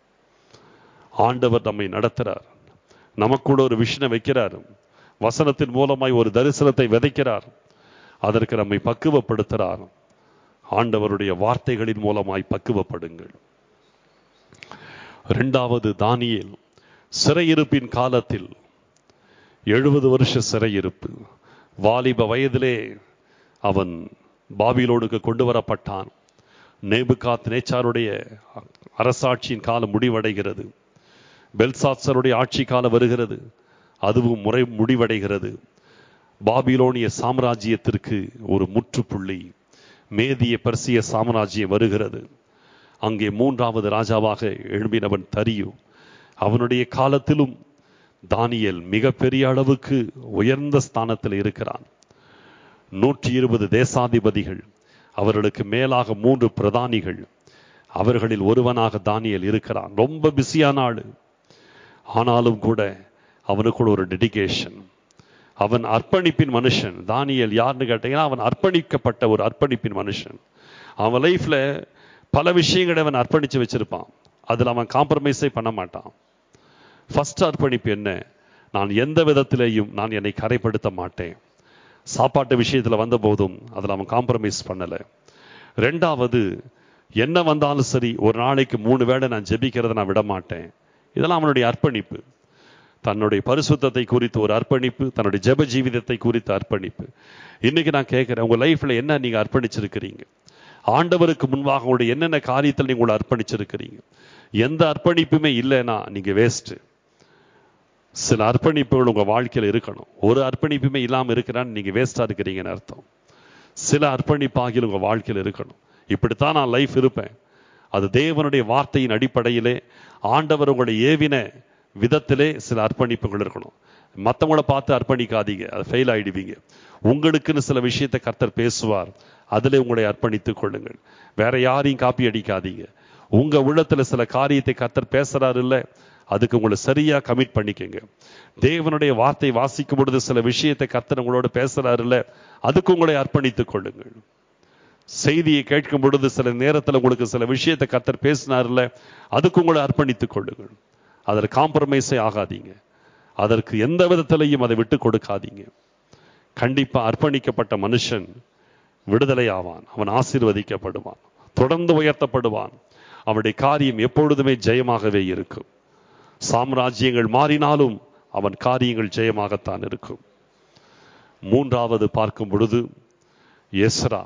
ஆண்டவர் நம்மை நடத்துறார் நமக்குள்ள ஒரு விஷனை வைக்கிறார் வசனத்தின் மூலமாய் ஒரு தரிசனத்தை விதைக்கிறார் அதற்கு நம்மை பக்குவப்படுத்துகிறார் ஆண்டவருடைய வார்த்தைகளின் மூலமாய் பக்குவப்படுங்கள் இரண்டாவது தானியேல் சிறையிருப்பின் காலத்தில் எழுபது வருஷ சிறையிருப்பு வாலிப வயதிலே அவன் பாபிலோனுக்கு கொண்டு வரப்பட்டான் நேபுகாத் நேச்சாருடைய அரசாட்சியின் காலம் முடிவடைகிறது பெல்சாத்சருடைய ஆட்சி காலம் வருகிறது அதுவும் முறை முடிவடைகிறது பாபிலோனிய சாம்ராஜ்யத்திற்கு ஒரு முற்றுப்புள்ளி மேதிய பர்சிய சாம்ராஜ்யம் வருகிறது அங்கே மூன்றாவது ராஜாவாக எழும்பினவன் தரியு அவனுடைய காலத்திலும் தானியல் மிகப்பெரிய அளவுக்கு உயர்ந்த ஸ்தானத்தில் இருக்கிறான் நூற்றி இருபது தேசாதிபதிகள் அவர்களுக்கு மேலாக மூன்று பிரதானிகள் அவர்களில் ஒருவனாக தானியல் இருக்கிறான் ரொம்ப பிஸியான ஆளு ஆனாலும் கூட அவனுக்குள்ள ஒரு டெடிகேஷன் அவன் அர்ப்பணிப்பின் மனுஷன் தானியல் யாருன்னு கேட்டீங்கன்னா அவன் அர்ப்பணிக்கப்பட்ட ஒரு அர்ப்பணிப்பின் மனுஷன் அவன் லைஃப்ல பல விஷயங்களை அவன் அர்ப்பணிச்சு வச்சிருப்பான் அதுல அவன் காம்ப்ரமைஸே பண்ண மாட்டான் ஃபர்ஸ்ட் அர்ப்பணிப்பு என்ன நான் எந்த விதத்திலேயும் நான் என்னை கரைப்படுத்த மாட்டேன் சாப்பாட்டு விஷயத்துல வந்த போதும் அதுல அவன் காம்ப்ரமைஸ் பண்ணல ரெண்டாவது என்ன வந்தாலும் சரி ஒரு நாளைக்கு மூணு வேளை நான் ஜெபிக்கிறத நான் விட மாட்டேன் இதெல்லாம் அவனுடைய அர்ப்பணிப்பு தன்னுடைய பரிசுத்தத்தை குறித்து ஒரு அர்ப்பணிப்பு தன்னுடைய ஜெப ஜீவிதத்தை குறித்த அர்ப்பணிப்பு இன்னைக்கு நான் கேட்கிறேன் உங்க லைஃப்ல என்ன நீங்க அர்ப்பணிச்சிருக்கிறீங்க ஆண்டவருக்கு முன்பாக உங்களுடைய என்னென்ன காரியத்தில் நீங்க உங்களை அர்ப்பணிச்சிருக்கிறீங்க எந்த அர்ப்பணிப்புமே இல்லைன்னா நீங்க வேஸ்ட் சில அர்ப்பணிப்புகள் உங்க வாழ்க்கையில இருக்கணும் ஒரு அர்ப்பணிப்புமே இல்லாம இருக்கிறான்னு நீங்க வேஸ்டா இருக்கிறீங்கன்னு அர்த்தம் சில அர்ப்பணிப்பாகில் உங்க வாழ்க்கையில் இருக்கணும் இப்படித்தான் நான் லைஃப் இருப்பேன் அது தேவனுடைய வார்த்தையின் அடிப்படையிலே ஆண்டவர் உங்களை ஏவின விதத்திலே சில அர்ப்பணிப்புகள் இருக்கணும் மற்றவங்கள பார்த்து அர்ப்பணிக்காதீங்க அது ஃபெயில் ஆயிடுவீங்க உங்களுக்குன்னு சில விஷயத்தை கர்த்தர் பேசுவார் அதிலே உங்களை அர்ப்பணித்துக் கொள்ளுங்கள் வேற யாரையும் காப்பி அடிக்காதீங்க உங்க உள்ளத்துல சில காரியத்தை கர்த்தர் பேசுறாரு இல்ல அதுக்கு உங்களை சரியா கமிட் பண்ணிக்கங்க தேவனுடைய வார்த்தை வாசிக்கும் பொழுது சில விஷயத்தை கர்த்தர் உங்களோட பேசுறாரு இல்ல அதுக்கு உங்களை அர்ப்பணித்துக் கொள்ளுங்கள் செய்தியை கேட்கும் பொழுது சில நேரத்தில் உங்களுக்கு சில விஷயத்தை கர்த்தர் பேசினார்ல அதுக்கு உங்களை அர்ப்பணித்துக் கொள்ளுங்கள் அதில் காம்ப்ரமைஸே ஆகாதீங்க அதற்கு எந்த விதத்திலையும் அதை விட்டு கொடுக்காதீங்க கண்டிப்பா அர்ப்பணிக்கப்பட்ட மனுஷன் விடுதலை ஆவான் அவன் ஆசீர்வதிக்கப்படுவான் தொடர்ந்து உயர்த்தப்படுவான் அவனுடைய காரியம் எப்பொழுதுமே ஜெயமாகவே இருக்கும் சாம்ராஜ்யங்கள் மாறினாலும் அவன் காரியங்கள் ஜெயமாகத்தான் இருக்கும் மூன்றாவது பார்க்கும் பொழுது எஸ்ரா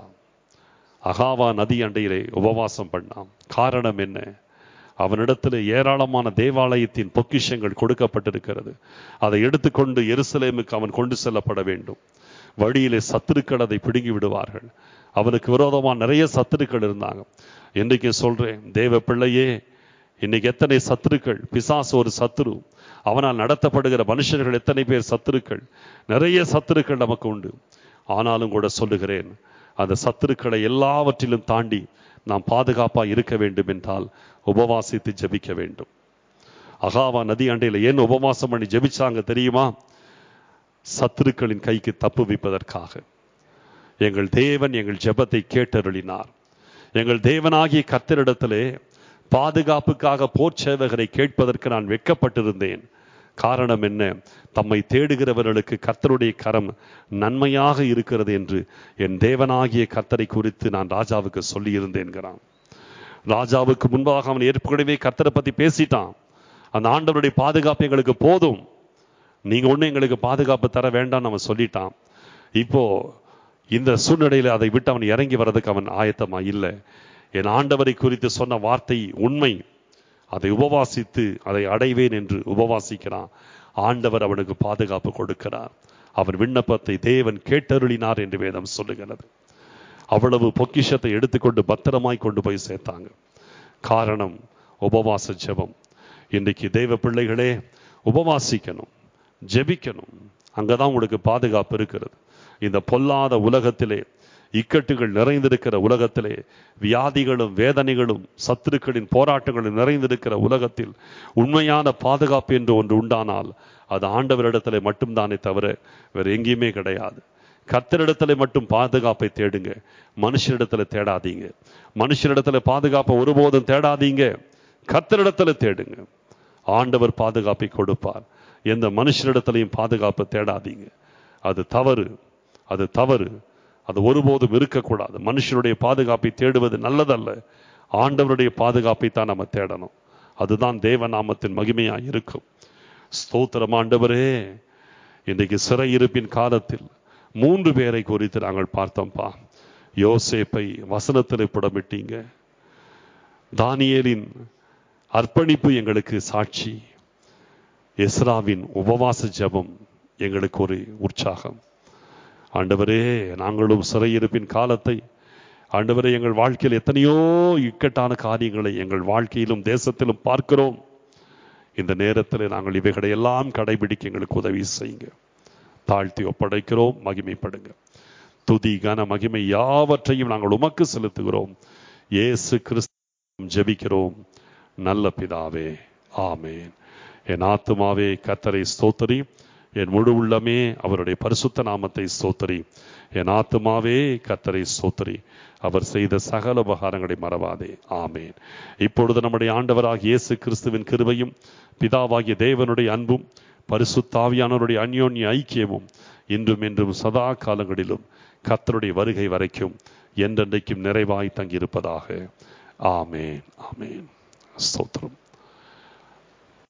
அகாவா நதி அண்டையிலே உபவாசம் பண்ணான் காரணம் என்ன அவனிடத்தில் ஏராளமான தேவாலயத்தின் பொக்கிஷங்கள் கொடுக்கப்பட்டிருக்கிறது அதை எடுத்துக்கொண்டு எருசலேமுக்கு அவன் கொண்டு செல்லப்பட வேண்டும் வழியிலே சத்துருக்கள் அதை பிடுங்கி விடுவார்கள் அவனுக்கு விரோதமா நிறைய சத்துருக்கள் இருந்தாங்க இன்றைக்கு சொல்றேன் தேவ பிள்ளையே இன்னைக்கு எத்தனை சத்துருக்கள் பிசாசு ஒரு சத்துரு அவனால் நடத்தப்படுகிற மனுஷர்கள் எத்தனை பேர் சத்துருக்கள் நிறைய சத்துருக்கள் நமக்கு உண்டு ஆனாலும் கூட சொல்லுகிறேன் அந்த சத்துருக்களை எல்லாவற்றிலும் தாண்டி நாம் பாதுகாப்பா இருக்க வேண்டும் என்றால் உபவாசித்து ஜெபிக்க வேண்டும் அகாவா நதி அண்டையில் ஏன் உபவாசம் பண்ணி ஜெபிச்சாங்க தெரியுமா சத்துருக்களின் கைக்கு தப்பு வைப்பதற்காக எங்கள் தேவன் எங்கள் ஜெபத்தை கேட்டருளினார் எங்கள் தேவனாகிய கத்தரிடத்திலே பாதுகாப்புக்காக போர் சேவகரை கேட்பதற்கு நான் வெட்கப்பட்டிருந்தேன் காரணம் என்ன தம்மை தேடுகிறவர்களுக்கு கர்த்தருடைய கரம் நன்மையாக இருக்கிறது என்று என் தேவனாகிய கர்த்தரை குறித்து நான் ராஜாவுக்கு சொல்லியிருந்தேன்கிறான் ராஜாவுக்கு முன்பாக அவன் ஏற்கனவே கர்த்தரை பத்தி பேசிட்டான் அந்த ஆண்டவருடைய பாதுகாப்பு எங்களுக்கு போதும் நீங்க ஒண்ணு எங்களுக்கு பாதுகாப்பு தர வேண்டாம்னு அவன் சொல்லிட்டான் இப்போ இந்த சூழ்நிலையில அதை விட்டு அவன் இறங்கி வர்றதுக்கு அவன் ஆயத்தமா இல்லை என் ஆண்டவரை குறித்து சொன்ன வார்த்தை உண்மை அதை உபவாசித்து அதை அடைவேன் என்று உபவாசிக்கிறான் ஆண்டவர் அவனுக்கு பாதுகாப்பு கொடுக்கிறார் அவன் விண்ணப்பத்தை தேவன் கேட்டருளினார் என்று வேதம் சொல்லுகிறது அவ்வளவு பொக்கிஷத்தை எடுத்துக்கொண்டு பத்திரமாய் கொண்டு போய் சேர்த்தாங்க காரணம் உபவாச ஜெபம் இன்றைக்கு தெய்வ பிள்ளைகளே உபவாசிக்கணும் ஜெபிக்கணும் அங்கதான் உங்களுக்கு பாதுகாப்பு இருக்கிறது இந்த பொல்லாத உலகத்திலே இக்கட்டுகள் நிறைந்திருக்கிற உலகத்திலே வியாதிகளும் வேதனைகளும் சத்துருக்களின் போராட்டங்களும் நிறைந்திருக்கிற உலகத்தில் உண்மையான பாதுகாப்பு என்று ஒன்று உண்டானால் அது ஆண்டவரிடத்திலே மட்டும்தானே தவிர வேறு எங்கேயுமே கிடையாது கர்த்தரிடத்துல மட்டும் பாதுகாப்பை தேடுங்க மனுஷரிடத்துல தேடாதீங்க மனுஷரிடத்துல பாதுகாப்பை ஒருபோதும் தேடாதீங்க கர்த்தரிடத்துல தேடுங்க ஆண்டவர் பாதுகாப்பை கொடுப்பார் எந்த மனுஷரிடத்திலையும் பாதுகாப்பை தேடாதீங்க அது தவறு அது தவறு அது ஒருபோதும் இருக்கக்கூடாது மனுஷனுடைய பாதுகாப்பை தேடுவது நல்லதல்ல ஆண்டவருடைய பாதுகாப்பை தான் நம்ம தேடணும் அதுதான் தேவ நாமத்தின் மகிமையா இருக்கும் ஸ்தோத்திரம் ஆண்டவரே இன்றைக்கு சிறையிருப்பின் காலத்தில் மூன்று பேரை குறித்து நாங்கள் பார்த்தோம்ப்பா யோசேப்பை வசனத்தில் புடமிட்டீங்க தானியேலின் அர்ப்பணிப்பு எங்களுக்கு சாட்சி எஸ்ராவின் உபவாச ஜெபம் எங்களுக்கு ஒரு உற்சாகம் ஆண்டவரே நாங்களும் சிறையிருப்பின் காலத்தை ஆண்டவரே எங்கள் வாழ்க்கையில் எத்தனையோ இக்கட்டான காரியங்களை எங்கள் வாழ்க்கையிலும் தேசத்திலும் பார்க்கிறோம் இந்த நேரத்தில் நாங்கள் இவைகளை எல்லாம் கடைபிடிக்க எங்களுக்கு உதவி செய்யுங்க தாழ்த்தி ஒப்படைக்கிறோம் மகிமைப்படுங்க துதி கன மகிமை யாவற்றையும் நாங்கள் உமக்கு செலுத்துகிறோம் இயேசு கிறிஸ்து ஜெபிக்கிறோம் நல்ல பிதாவே ஆமேன் என் ஆத்துமாவே கத்தரை ஸ்தோத்தரி என் முழு உள்ளமே அவருடைய பரிசுத்த நாமத்தை ஸ்தோத்தரி என் ஆத்துமாவே கத்தரை ஸ்தோத்தரி அவர் செய்த சகல உபகாரங்களை மறவாதே ஆமேன் இப்பொழுது நம்முடைய ஆண்டவராக இயேசு கிறிஸ்துவின் கிருபையும் பிதாவாகிய தேவனுடைய அன்பும் பரிசுத்தாவியானவருடைய அந்யோன்ய ஐக்கியமும் இன்றும் என்றும் சதா காலங்களிலும் கத்தருடைய வருகை வரைக்கும் என்றென்றைக்கும் நிறைவாய் தங்கியிருப்பதாக ஆமேன் ஆமேன் ஸ்தோத்திரம்